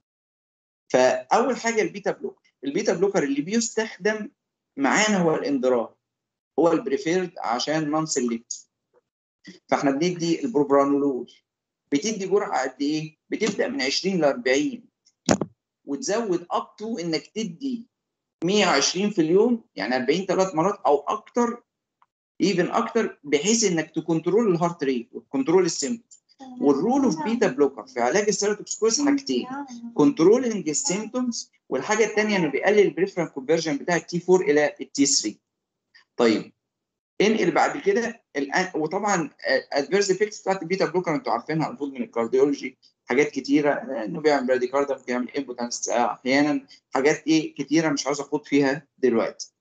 B: فاول حاجه البيتا بلوكر البيتا بلوكر اللي بيستخدم معانا هو الاندرار هو البريفيرد عشان نون سيلكت فاحنا بندي البروبرانولول بتدي جرعه قد ايه؟ بتبدا من 20 ل 40 وتزود اب تو انك تدي 120 في اليوم يعني 40 ثلاث مرات او اكتر ايفن اكتر بحيث انك تكنترول الهارت ريت وتكنترول السيمتومز والرول اوف بيتا بلوكر في علاج السيروتوكسكوز حاجتين كنترولنج السيمتومز والحاجه الثانيه انه بيقلل البريفرال كونفرجن بتاع التي 4 الى التي 3 طيب انقل بعد كده الان وطبعا ادفيرس افكتس بتاعت البيتا بلوكر انتوا عارفينها المفروض من الكارديولوجي حاجات كتيره آه، انه بيعمل براديكاردم بيعمل امبوتنس احيانا حاجات ايه كتيره مش عاوز اخوض فيها دلوقتي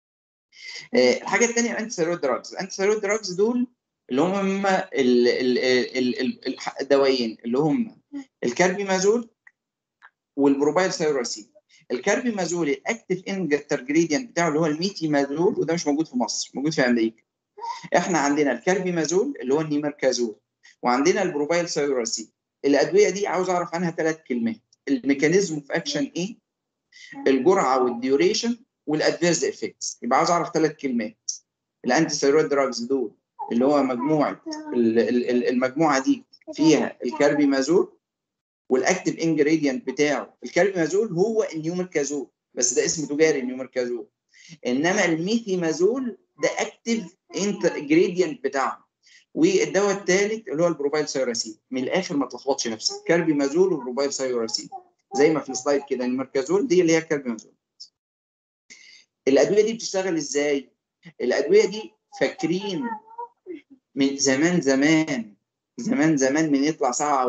B: آه، الحاجه الثانيه الانتي ثيرويد دراجز الانتي ثيرويد دراجز دول اللي هم ال- ال- ال- ال- الح- الدوايين اللي هم الكاربيمازول والبروبايل ثيوراسين الكاربيمازول الاكتف انجسترجريدينت بتاعه اللي هو الميتيمازول وده مش موجود في مصر موجود في امريكا احنا عندنا الكاربيمازول اللي هو النيمركازول وعندنا البروبايل ثيوراسين الادويه دي عاوز اعرف عنها ثلاث كلمات الميكانيزم اوف اكشن ايه الجرعه والديوريشن والادفيرس افكتس يبقى عاوز اعرف ثلاث كلمات الانتي ثيرويد دراجز دول اللي هو مجموعه ال- ال- ال- المجموعه دي فيها الكاربيمازول والاكتف انجريدينت بتاعه الكاربيمازول هو النيومركازول بس ده اسم تجاري النيومركازول انما الميثيمازول ده اكتف انجريدينت بتاعه والدواء الثالث اللي هو البروبايل ثيوراسين من الاخر ما تلخبطش نفسك كاربيمازول وبروبايل ثيوراسين زي ما في السلايد كده الميركازول دي اللي هي الكاربيمازول الادويه دي بتشتغل ازاي الادويه دي فاكرين من زمان زمان زمان زمان من يطلع ساعه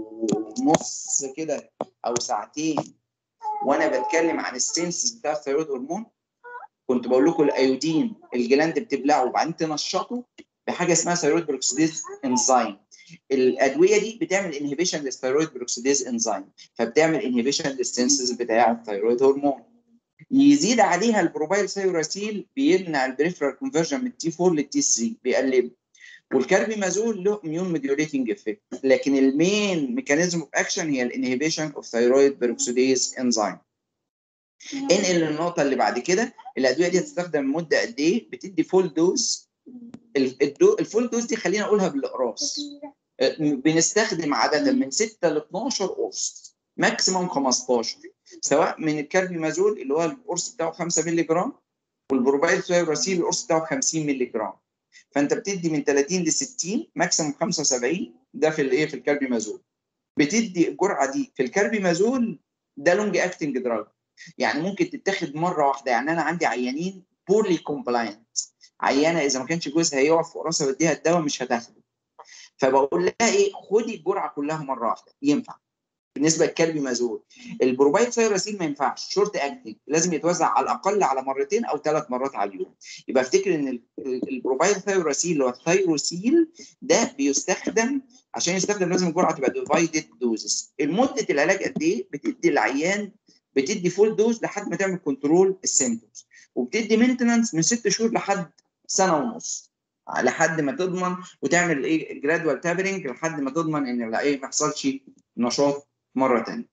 B: ونص كده او ساعتين وانا بتكلم عن السنسز بتاع الثيرويد هرمون كنت بقول لكم الايودين الجلاند بتبلعه وبعدين تنشطه بحاجه اسمها ثيرويد بروكسيديز انزيم الادويه دي بتعمل انهبيشن للثيرويد بروكسيديز انزيم فبتعمل انهبيشن للسنسز بتاع الثيرويد هرمون يزيد عليها البروبايل ثيوراسيل بيمنع البريفرال كونفرجن من تي 4 للتي 3 بيقلله والكاربيمازول له اميون موديوليتنج افكت لكن المين ميكانيزم اوف اكشن هي الانهبيشن اوف ثيرويد بيروكسيديز انزيم انقل للنقطه اللي بعد كده الادويه دي هتستخدم مده قد ايه بتدي فول دوز ال- الدو- الفول دوز دي خلينا اقولها بالاقراص آه، بنستخدم عاده من 6 ل 12 قرص ماكسيموم 15 سواء من الكاربيمازول اللي هو القرص بتاعه 5 مللي جرام والبروبايل ثيوراسيل القرص بتاعه 50 مللي جرام فانت بتدي من 30 ل 60 ماكسيموم 75 ده في الايه في الكاربيمازول بتدي الجرعه دي في الكاربيمازول ده لونج اكتنج دراج يعني ممكن تتاخد مره واحده يعني انا عندي عيانين بورلي كومبلاينت عيانه اذا ما كانش جوزها يقف في راسها بديها الدواء مش هتاخده فبقول لها ايه خدي الجرعه كلها مره واحده ينفع بالنسبه للكالبيمازول البروبايل ثيوراسيل ما ينفعش شورت اكتنج لازم يتوزع على الاقل على مرتين او ثلاث مرات على اليوم يبقى افتكر ان ال- ال- البروبايل ثيوراسيل اللي هو الثيروسيل ده بيستخدم عشان يستخدم لازم الجرعه تبقى ديفايدد دوزز المده العلاج قد ايه بتدي العيان بتدي فول دوز لحد ما تعمل كنترول السيمتومز وبتدي مينتنانس من ست شهور لحد سنه ونص لحد ما تضمن وتعمل ايه جرادوال تابرنج لحد ما تضمن ان ايه ما يحصلش نشاط مره ثانيه.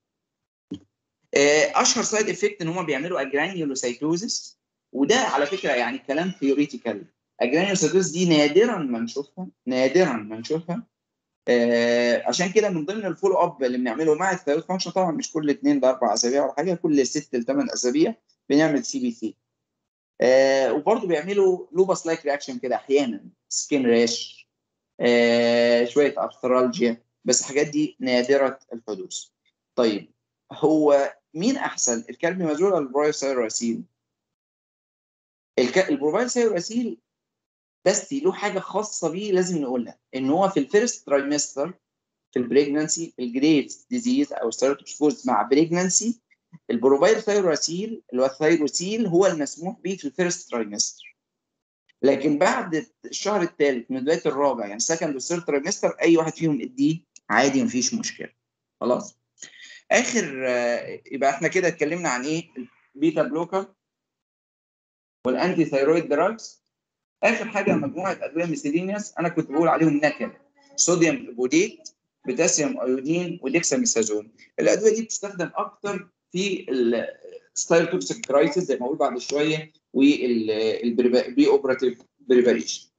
B: اشهر سايد افكت ان هم بيعملوا اجرانيولوسايتوزس وده على فكره يعني كلام ثيوريتيكال الجرانيولوسيتوز دي نادرا ما نشوفها نادرا ما نشوفها آه عشان كده من ضمن الفولو اب اللي بنعمله مع الثايرويد فانكشن طبعا مش كل اثنين لاربع اسابيع ولا حاجه كل ست لثمان اسابيع بنعمل سي بي سي آه وبرضه بيعملوا لوباس لايك رياكشن كده احيانا سكين ريش آه شويه ارثرالجيا بس الحاجات دي نادره الحدوث طيب هو مين احسن الكالبيمازول ولا البروبايل الك... البروبايل سايوراسيل بس له حاجه خاصه بيه لازم نقولها ان هو في الفيرست ترايمستر في البريجنانسي الجريفز ديزيز او ستارتوسكوز مع بريجنانسي البروبايل ثايروسيل اللي هو الثايروسيل هو المسموح به في الفيرست ترايمستر لكن بعد الشهر الثالث من بدايه الرابع يعني سكند وثيرد ترايمستر اي واحد فيهم اديه عادي مفيش مشكله خلاص اخر آه، يبقى احنا كده اتكلمنا عن ايه البيتا بلوكر والانتي ثايرويد دراجز اخر حاجه مجموعه ادويه ميثيلينيوس انا كنت بقول عليهم نكد صوديوم بوديت بوتاسيوم ايودين وديكساميثازون الادويه دي بتستخدم اكتر في الستايروتوكسيك كرايسيس زي ما اقول بعد شويه والبري اوبراتيف بريباريشن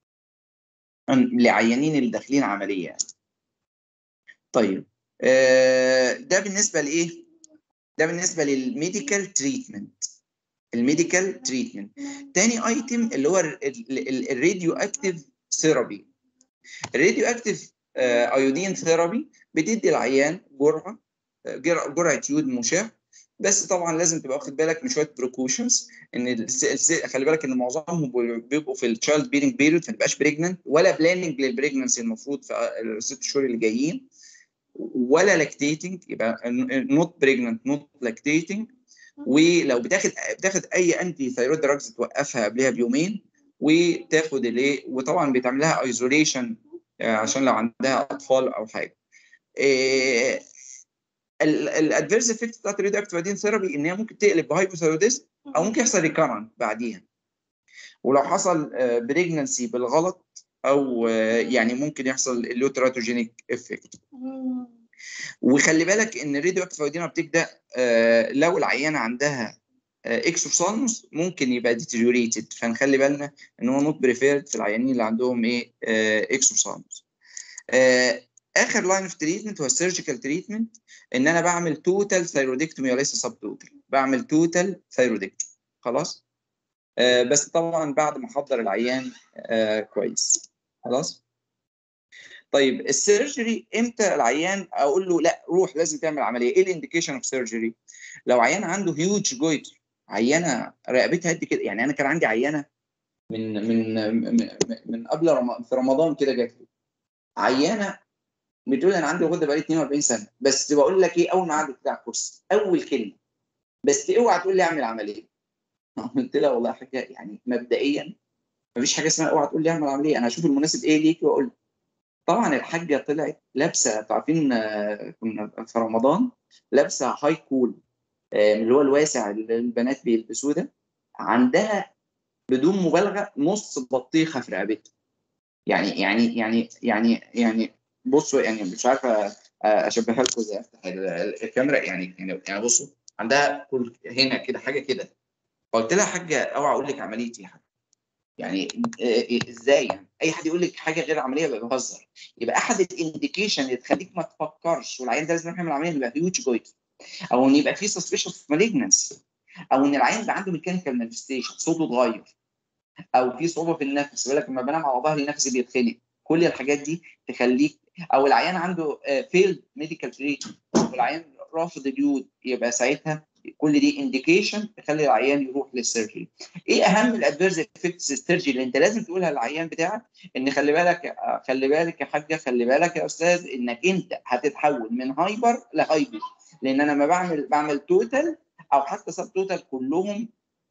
B: لعيانين اللي داخلين عمليه يعني. طيب آه، ده بالنسبه لايه؟ ده بالنسبه للميديكال تريتمنت الميديكال تريتمنت تاني ايتم اللي هو الراديو اكتيف ثيرابي الراديو اكتيف ايودين ثيرابي بتدي العيان جرعه آه، جرعه جرعة يود مشع بس طبعا لازم تبقى واخد بالك من شويه بريكوشنز ان الس- الس- خلي بالك ان معظمهم بيبقوا في التشايلد بيرنج بيريود ما تبقاش بريجننت ولا بلاننج للبريجننسي المفروض في الست شهور اللي جايين ولا لاكتيتنج يبقى نوت بريجننت نوت لاكتيتنج ولو بتاخد بتاخد اي انتي ثايرويد دراجز توقفها قبلها بيومين وتاخد الايه وطبعا بيتعمل لها ايزوليشن عشان لو عندها اطفال او حاجه. الادفيرس افكت بتاعت الريد اكتيف ادين ثيرابي ان هي ممكن تقلب بهايبوثايروديزم او ممكن يحصل ريكارنت بعديها. ولو حصل بريجننسي بالغلط او آه، يعني ممكن يحصل اللوتراتوجينيك افكت. وخلي بالك ان الراديو اكتيف ايودين بتبدا آه، لو العيانه عندها اكسوسالموس ممكن يبقى ديتيريوريتد فنخلي بالنا ان هو نوت بريفيرد في العيانين اللي عندهم ايه اكسوسالموس اخر لاين اوف تريتمنت هو السيرجيكال تريتمنت ان انا بعمل توتال ثايرودكتومي وليس سب توتال بعمل توتال ثايرودكتومي خلاص آه، بس طبعا بعد ما احضر العيان آه، كويس خلاص طيب السيرجري امتى العيان اقول له لا روح لازم تعمل عمليه ايه الانديكيشن اوف سيرجري لو عيان عنده هيوج جويتر عيانه رقبتها قد كده يعني انا كان عندي عيانه من من من, من قبل رم... في رمضان كده جات لي عيانه بتقول انا عندي غده بقالي 42 سنه بس بقول لك ايه اول ما قعدت بتاع الكرسي اول كلمه بس اوعى تقول لي اعمل عمليه قلت لها والله يا حاجه يعني مبدئيا مفيش حاجه اسمها اوعى تقول لي اعمل عمليه انا هشوف المناسب ايه ليكي واقول لك. طبعا الحاجه طلعت لابسه انتوا عارفين آه، كنا في رمضان لابسه هاي كول آه، اللي هو الواسع اللي البنات بيلبسوه ده عندها بدون مبالغه نص بطيخه في رقبتها يعني يعني يعني يعني يعني بصوا يعني مش عارفه آه، اشبهها لكم ازاي افتح ال- ال- الكاميرا يعني يعني يعني بصوا عندها كل هنا كده حاجه كده فقلت لها يا حاجه اوعى اقول لك عمليتي يا حاجه يعني آه، ازاي يعني اي حد يقول لك حاجه غير عمليه يبقى بيهزر يبقى احد الانديكيشن اللي تخليك ما تفكرش والعيان ده لازم يعمل عمليه يبقى هيوج جويت او ان يبقى في سسبشن اوف مالجنسي او ان العيان يبقى عنده ميكانيكال مانيفستيشن صوته اتغير او في صعوبه في النفس يقول لك لما بنام على ظهري نفسي بيتخنق كل الحاجات دي تخليك او العيان عنده فيلد ميديكال تريتمنت والعيان رافض اليود يبقى ساعتها كل دي انديكيشن تخلي العيان يروح للسيرجري. ايه اهم الادفيرس افكتس السيرجري اللي انت لازم تقولها للعيان بتاعك ان خلي بالك خلي بالك يا حاجه خلي بالك يا استاذ انك انت هتتحول من هايبر لهايبر لان انا لما بعمل بعمل توتال او حتى سب توتال كلهم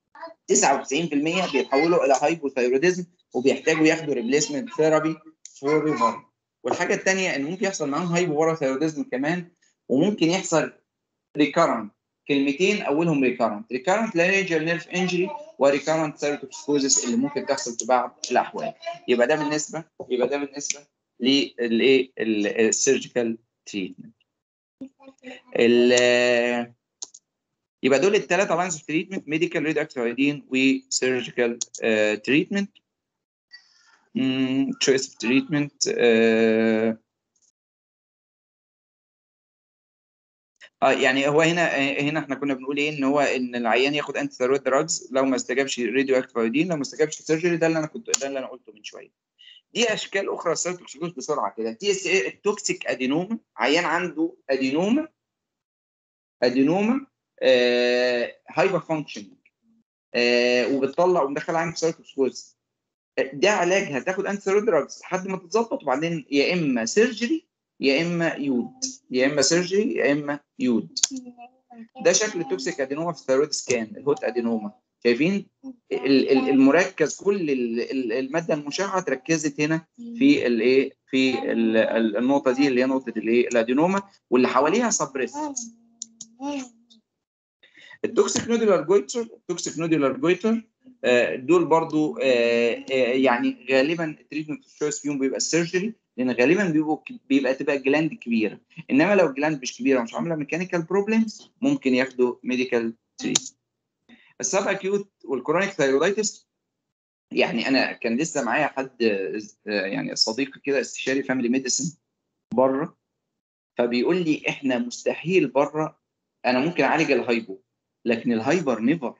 B: 99% بيتحولوا الى هايبوثايروديزم وبيحتاجوا ياخدوا ريبليسمنت ثيرابي فور ريفر والحاجه الثانيه ان ممكن يحصل معاهم هايبوثايروديزم كمان وممكن يحصل ريكارنت كلمتين اولهم ريكارنت ريكارنت لارينجال نيرف انجري وريكارنت سيرتوكسكوزس اللي ممكن تحصل في بعض الاحوال يبقى ده بالنسبه يبقى ده بالنسبه للايه السيرجيكال تريتمنت يبقى دول الثلاثه لاينز اوف تريتمنت ميديكال ريد اكتيف ايودين وسيرجيكال تريتمنت تشويس اوف تريتمنت اه يعني هو هنا هنا احنا كنا بنقول ايه ان هو ان العيان ياخد انتي ثيرويد دراجز لو ما استجابش راديو اكتيف ايودين لو ما استجابش سيرجري ده اللي انا كنت ده اللي انا قلته من شويه دي اشكال اخرى السيرتوكسيكوز بسرعه كده تي اس اي التوكسيك ادينوما عيان عنده ادينوما ادينوما آه هايبر فانكشننج آه وبتطلع ومدخل عندك سيرتوكسيكوز ده علاج هتاخد انتي ثيرويد دراجز لحد ما تتظبط وبعدين يا اما سيرجري يا اما يود يا اما سيرجري يا اما يود ده شكل التوكسيك ادينوما في الثيرويد سكان الهوت ادينوما شايفين ال- ال- المركز كل ال- ال- الماده المشعه اتركزت هنا في الايه في ال- ال- النقطه دي اللي هي نقطه الايه الادينوما واللي حواليها سبريس التوكسيك نودولار جويتر التوكسيك نودولار جويتر آه، دول برضو آه، آه، يعني غالبا التريتمنت تشويس فيهم بيبقى السيرجري لان غالبا بيبقوا بيبقى تبقى الجلاند كبيره انما لو الجلاند مش كبيره ومش عامله ميكانيكال بروبلمز ممكن ياخدوا ميديكال تريتمنت السب اكيوت والكرونيك ثايرويدايتس يعني انا كان لسه معايا حد آه، يعني صديق كده استشاري فاميلي ميديسن بره فبيقول لي احنا مستحيل بره انا ممكن اعالج الهايبو لكن الهايبر نيفر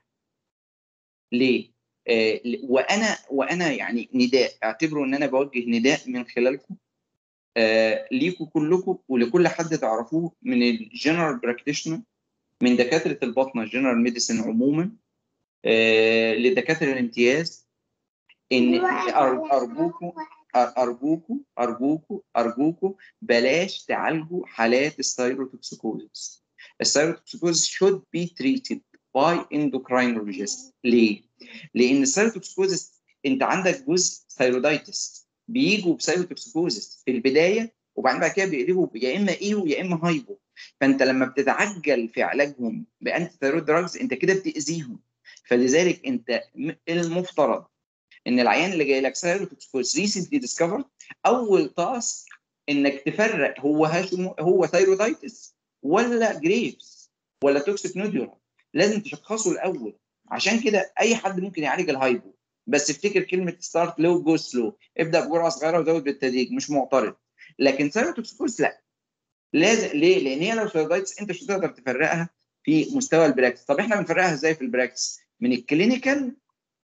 B: ليه؟ آه وانا وانا يعني نداء اعتبروا ان انا بوجه نداء من خلالكم آه ليكم كلكم ولكل حد تعرفوه من الجنرال براكتيشنر من دكاتره البطنه الجنرال ميديسن عموما آه لدكاتره الامتياز ان أر- ارجوكم أر- ارجوكم ارجوكم ارجوكم بلاش تعالجوا حالات الثايروتوكسيكوزيس الثايروتوكسيكوزيس should be treated by endocrinologist ليه؟ لان الثايروتوكسيكوزيس انت عندك جزء ثايرودايتس بيجوا بثايروتوكسيكوزيس في البدايه وبعدين بعد كده بيقلبوا يا اما ايو يا اما هايبو فانت لما بتتعجل في علاجهم بانتي ثايرويد دراجز انت كده بتاذيهم فلذلك انت م- المفترض ان العيان اللي جاي لك ثايروتوكسيكوز ريسنتلي ديسكفرد اول تاسك انك تفرق هو هاشمو هو ثايرودايتس ولا جريفز ولا توكسيك نوديولا لازم تشخصه الاول عشان كده اي حد ممكن يعالج الهايبو بس افتكر كلمه ستارت لو جو سلو ابدا بجرعه صغيره وزود بالتدريج مش معترض لكن ثايروتوكسيكوز لا لازم ليه؟ لان هي لو ثايرويدايتس انت مش هتقدر تفرقها في مستوى البراكتس طب احنا بنفرقها ازاي في البراكتس؟ من الكلينيكال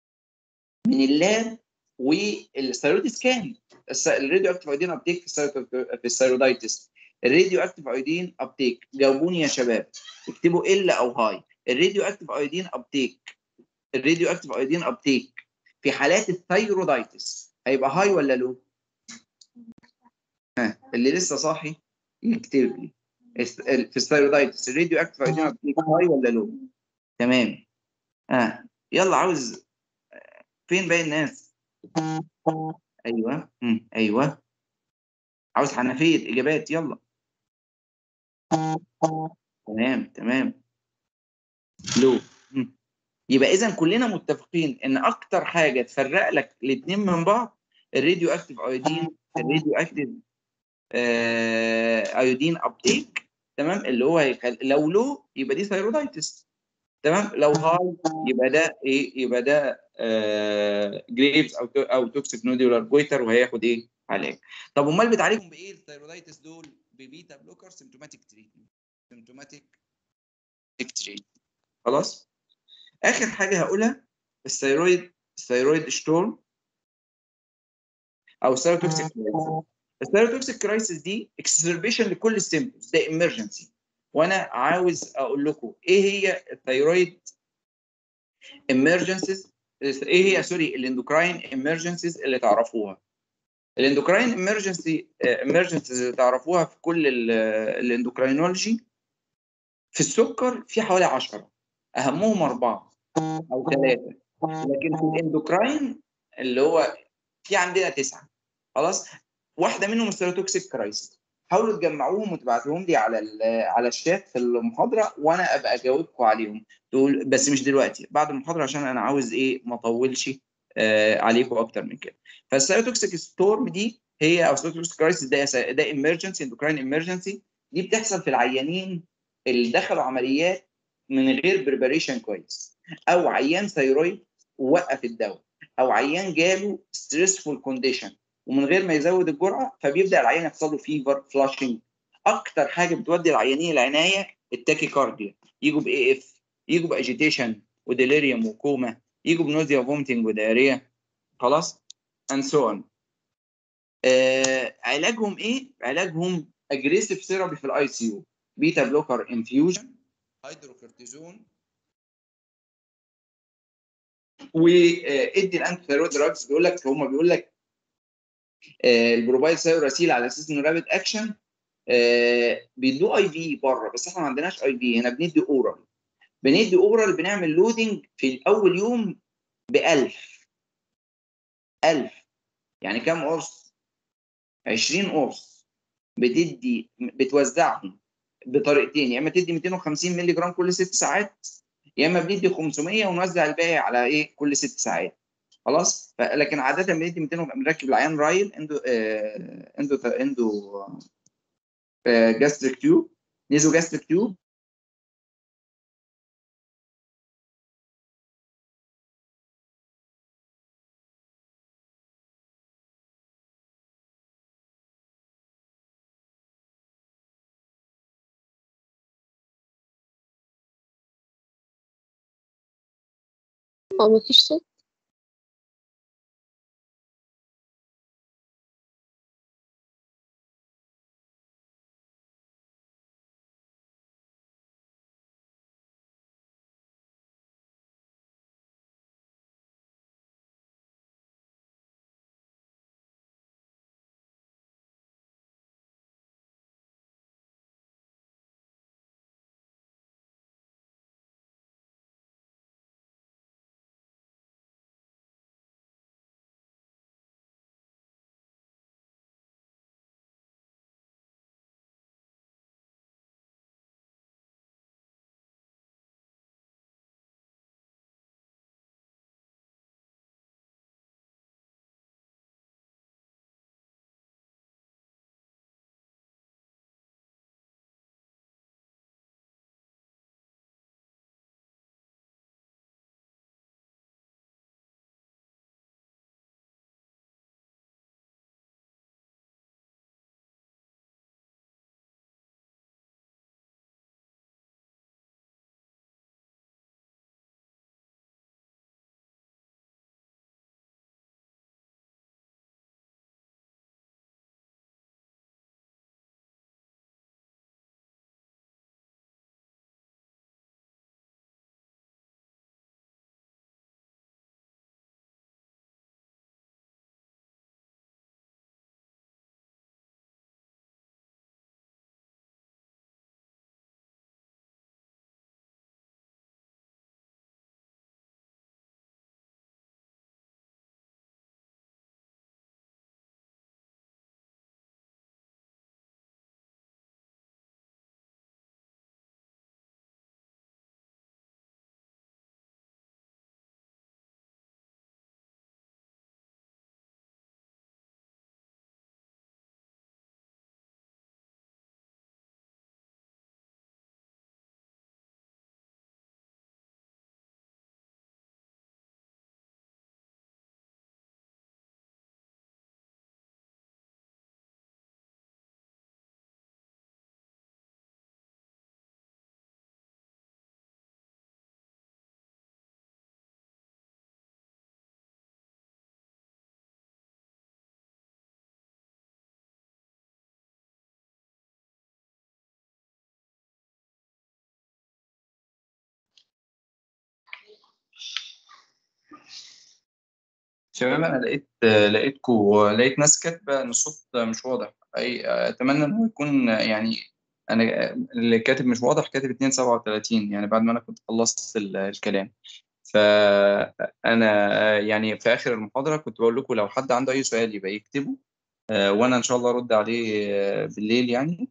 B: من اللاب والثايرويد سكان الس- الراديو اكتيف ايودين ابتيك في الثايرو- في الثايرودايتس الراديو اكتيف ايودين ابتيك جاوبوني يا شباب اكتبوا ال او هاي الراديو اكتيف ايودين ابتيك الراديو اكتيف ايودين ابتيك في حالات الثايرودايتس هيبقى هاي ولا لو؟ ها اللي لسه صاحي يكتب لي الس- ال- في الثايرودايتس الراديو اكتيف ايودين ابتيك هاي ولا لو؟ تمام ها يلا عاوز فين باقي الناس؟ ايوه مم. ايوه عاوز حنفيه اجابات يلا تمام تمام لو مم. يبقى اذا كلنا متفقين ان اكتر حاجه تفرق لك الاثنين من بعض الراديو اكتيف ايودين الراديو اكتيف آه ايودين ابتيك تمام اللي هو هيخل... لو لو يبقى دي ثايرودايتس تمام لو هاي يبقى ده ايه يبقى ده آه جريفز او تو- او توكسيك نودولار جويتر وهياخد ايه علاج طب امال بتعالجهم بايه الثايرودايتس دول ببيتا بلوكر سيمتوماتيك تريتمنت سيمتوماتيك تريتمنت خلاص اخر حاجه هقولها الثيرويد الثيرويد شتورم او الثيروتوكسيك كرايسيس الثيروتوكسيك كرايسيس دي اكسربيشن لكل السيمبتومز ده امرجنسي وانا عاوز اقول لكم ايه هي الثيرويد امرجنسيز ايه هي سوري الاندوكراين امرجنسيز اللي تعرفوها الاندوكراين امرجنسي امرجنسيز اللي تعرفوها في كل ال- الاندوكراينولوجي في السكر في حوالي 10 اهمهم اربعه او ثلاثه لكن في الاندوكراين اللي هو في عندنا تسعه خلاص واحده منهم السيروتوكسيك كرايسيس حاولوا تجمعوهم وتبعتوهم لي على ال- على الشات في المحاضره وانا ابقى اجاوبكم عليهم تقول بس مش دلوقتي بعد المحاضره عشان انا عاوز ايه ما اطولش آه عليكم اكتر من كده فالسيروتوكسيك ستورم دي هي او السيروتوكسيك كرايسيس ده ده ايمرجنسي اندوكراين ايمرجنسي دي بتحصل في العيانين اللي دخلوا عمليات من غير بريباريشن كويس او عيان ثيرويد ووقف الدواء او عيان جاله ستريسفول كونديشن ومن غير ما يزود الجرعه فبيبدا العيان يحصل له فيفر فلاشنج اكتر حاجه بتودي العيانين العنايه التاكيكارديا يجوا باي اف يجوا باجيتيشن وديليريوم وكوما يجوا بنوزيا وفومتنج وداريا خلاص اند سو اون علاجهم ايه؟ علاجهم اجريسيف ثيرابي في الاي سي يو بيتا بلوكر انفيوجن هيدروكورتيزون وادي الانتي ثيرويد دراجز بيقول لك هم بيقول لك آه، البروبايل سايوراسيل على اساس انه رابid اكشن بيدوه اي في بره بس احنا ما عندناش اي في هنا بندي اورال بندي اورال بنعمل لودنج في اول يوم ب 1000 1000 يعني كام قرص 20 قرص بتدي بتوزعهم بطريقتين يا اما تدي 250 مللي جرام كل ست ساعات يا اما بندي 500 ونوزع الباقي على ايه كل ست ساعات خلاص ف- لكن عاده بندي 200 بنركب العيان رايل اندو آه اندو اندو آه جاستريك تيوب نيزو جاستريك تيوب
C: هو مفيش صوت
B: شباب انا لقيت لقيتكم لقيت ناس كاتبه ان الصوت مش واضح اي اتمنى ان هو يكون يعني انا اللي كاتب مش واضح كاتب 237 يعني بعد ما انا كنت خلصت ال- الكلام فانا يعني في اخر المحاضره كنت بقول لكم لو حد عنده اي سؤال يبقى يكتبه آه، وانا ان شاء الله ارد عليه آه، بالليل يعني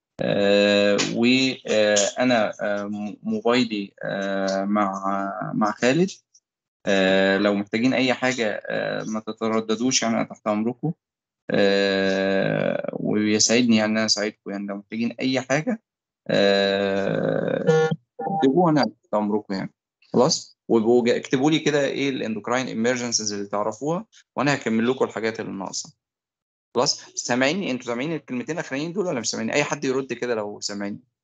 B: وانا موبايلي آه، مع مع خالد آه، لو محتاجين اي حاجه آه، ما تترددوش يعني انا تحت امركم آه، ويسعدني يعني ان انا اساعدكم يعني لو محتاجين اي حاجه آه، اكتبوا وانا تحت امركم يعني خلاص وابقوا جا- اكتبوا لي كده ايه الاندوكراين ايمرجنسيز اللي تعرفوها وانا هكمل لكم الحاجات اللي ناقصه خلاص سامعيني انتوا سامعين الكلمتين الاخرانيين دول ولا مش سامعين اي حد يرد كده لو سامعين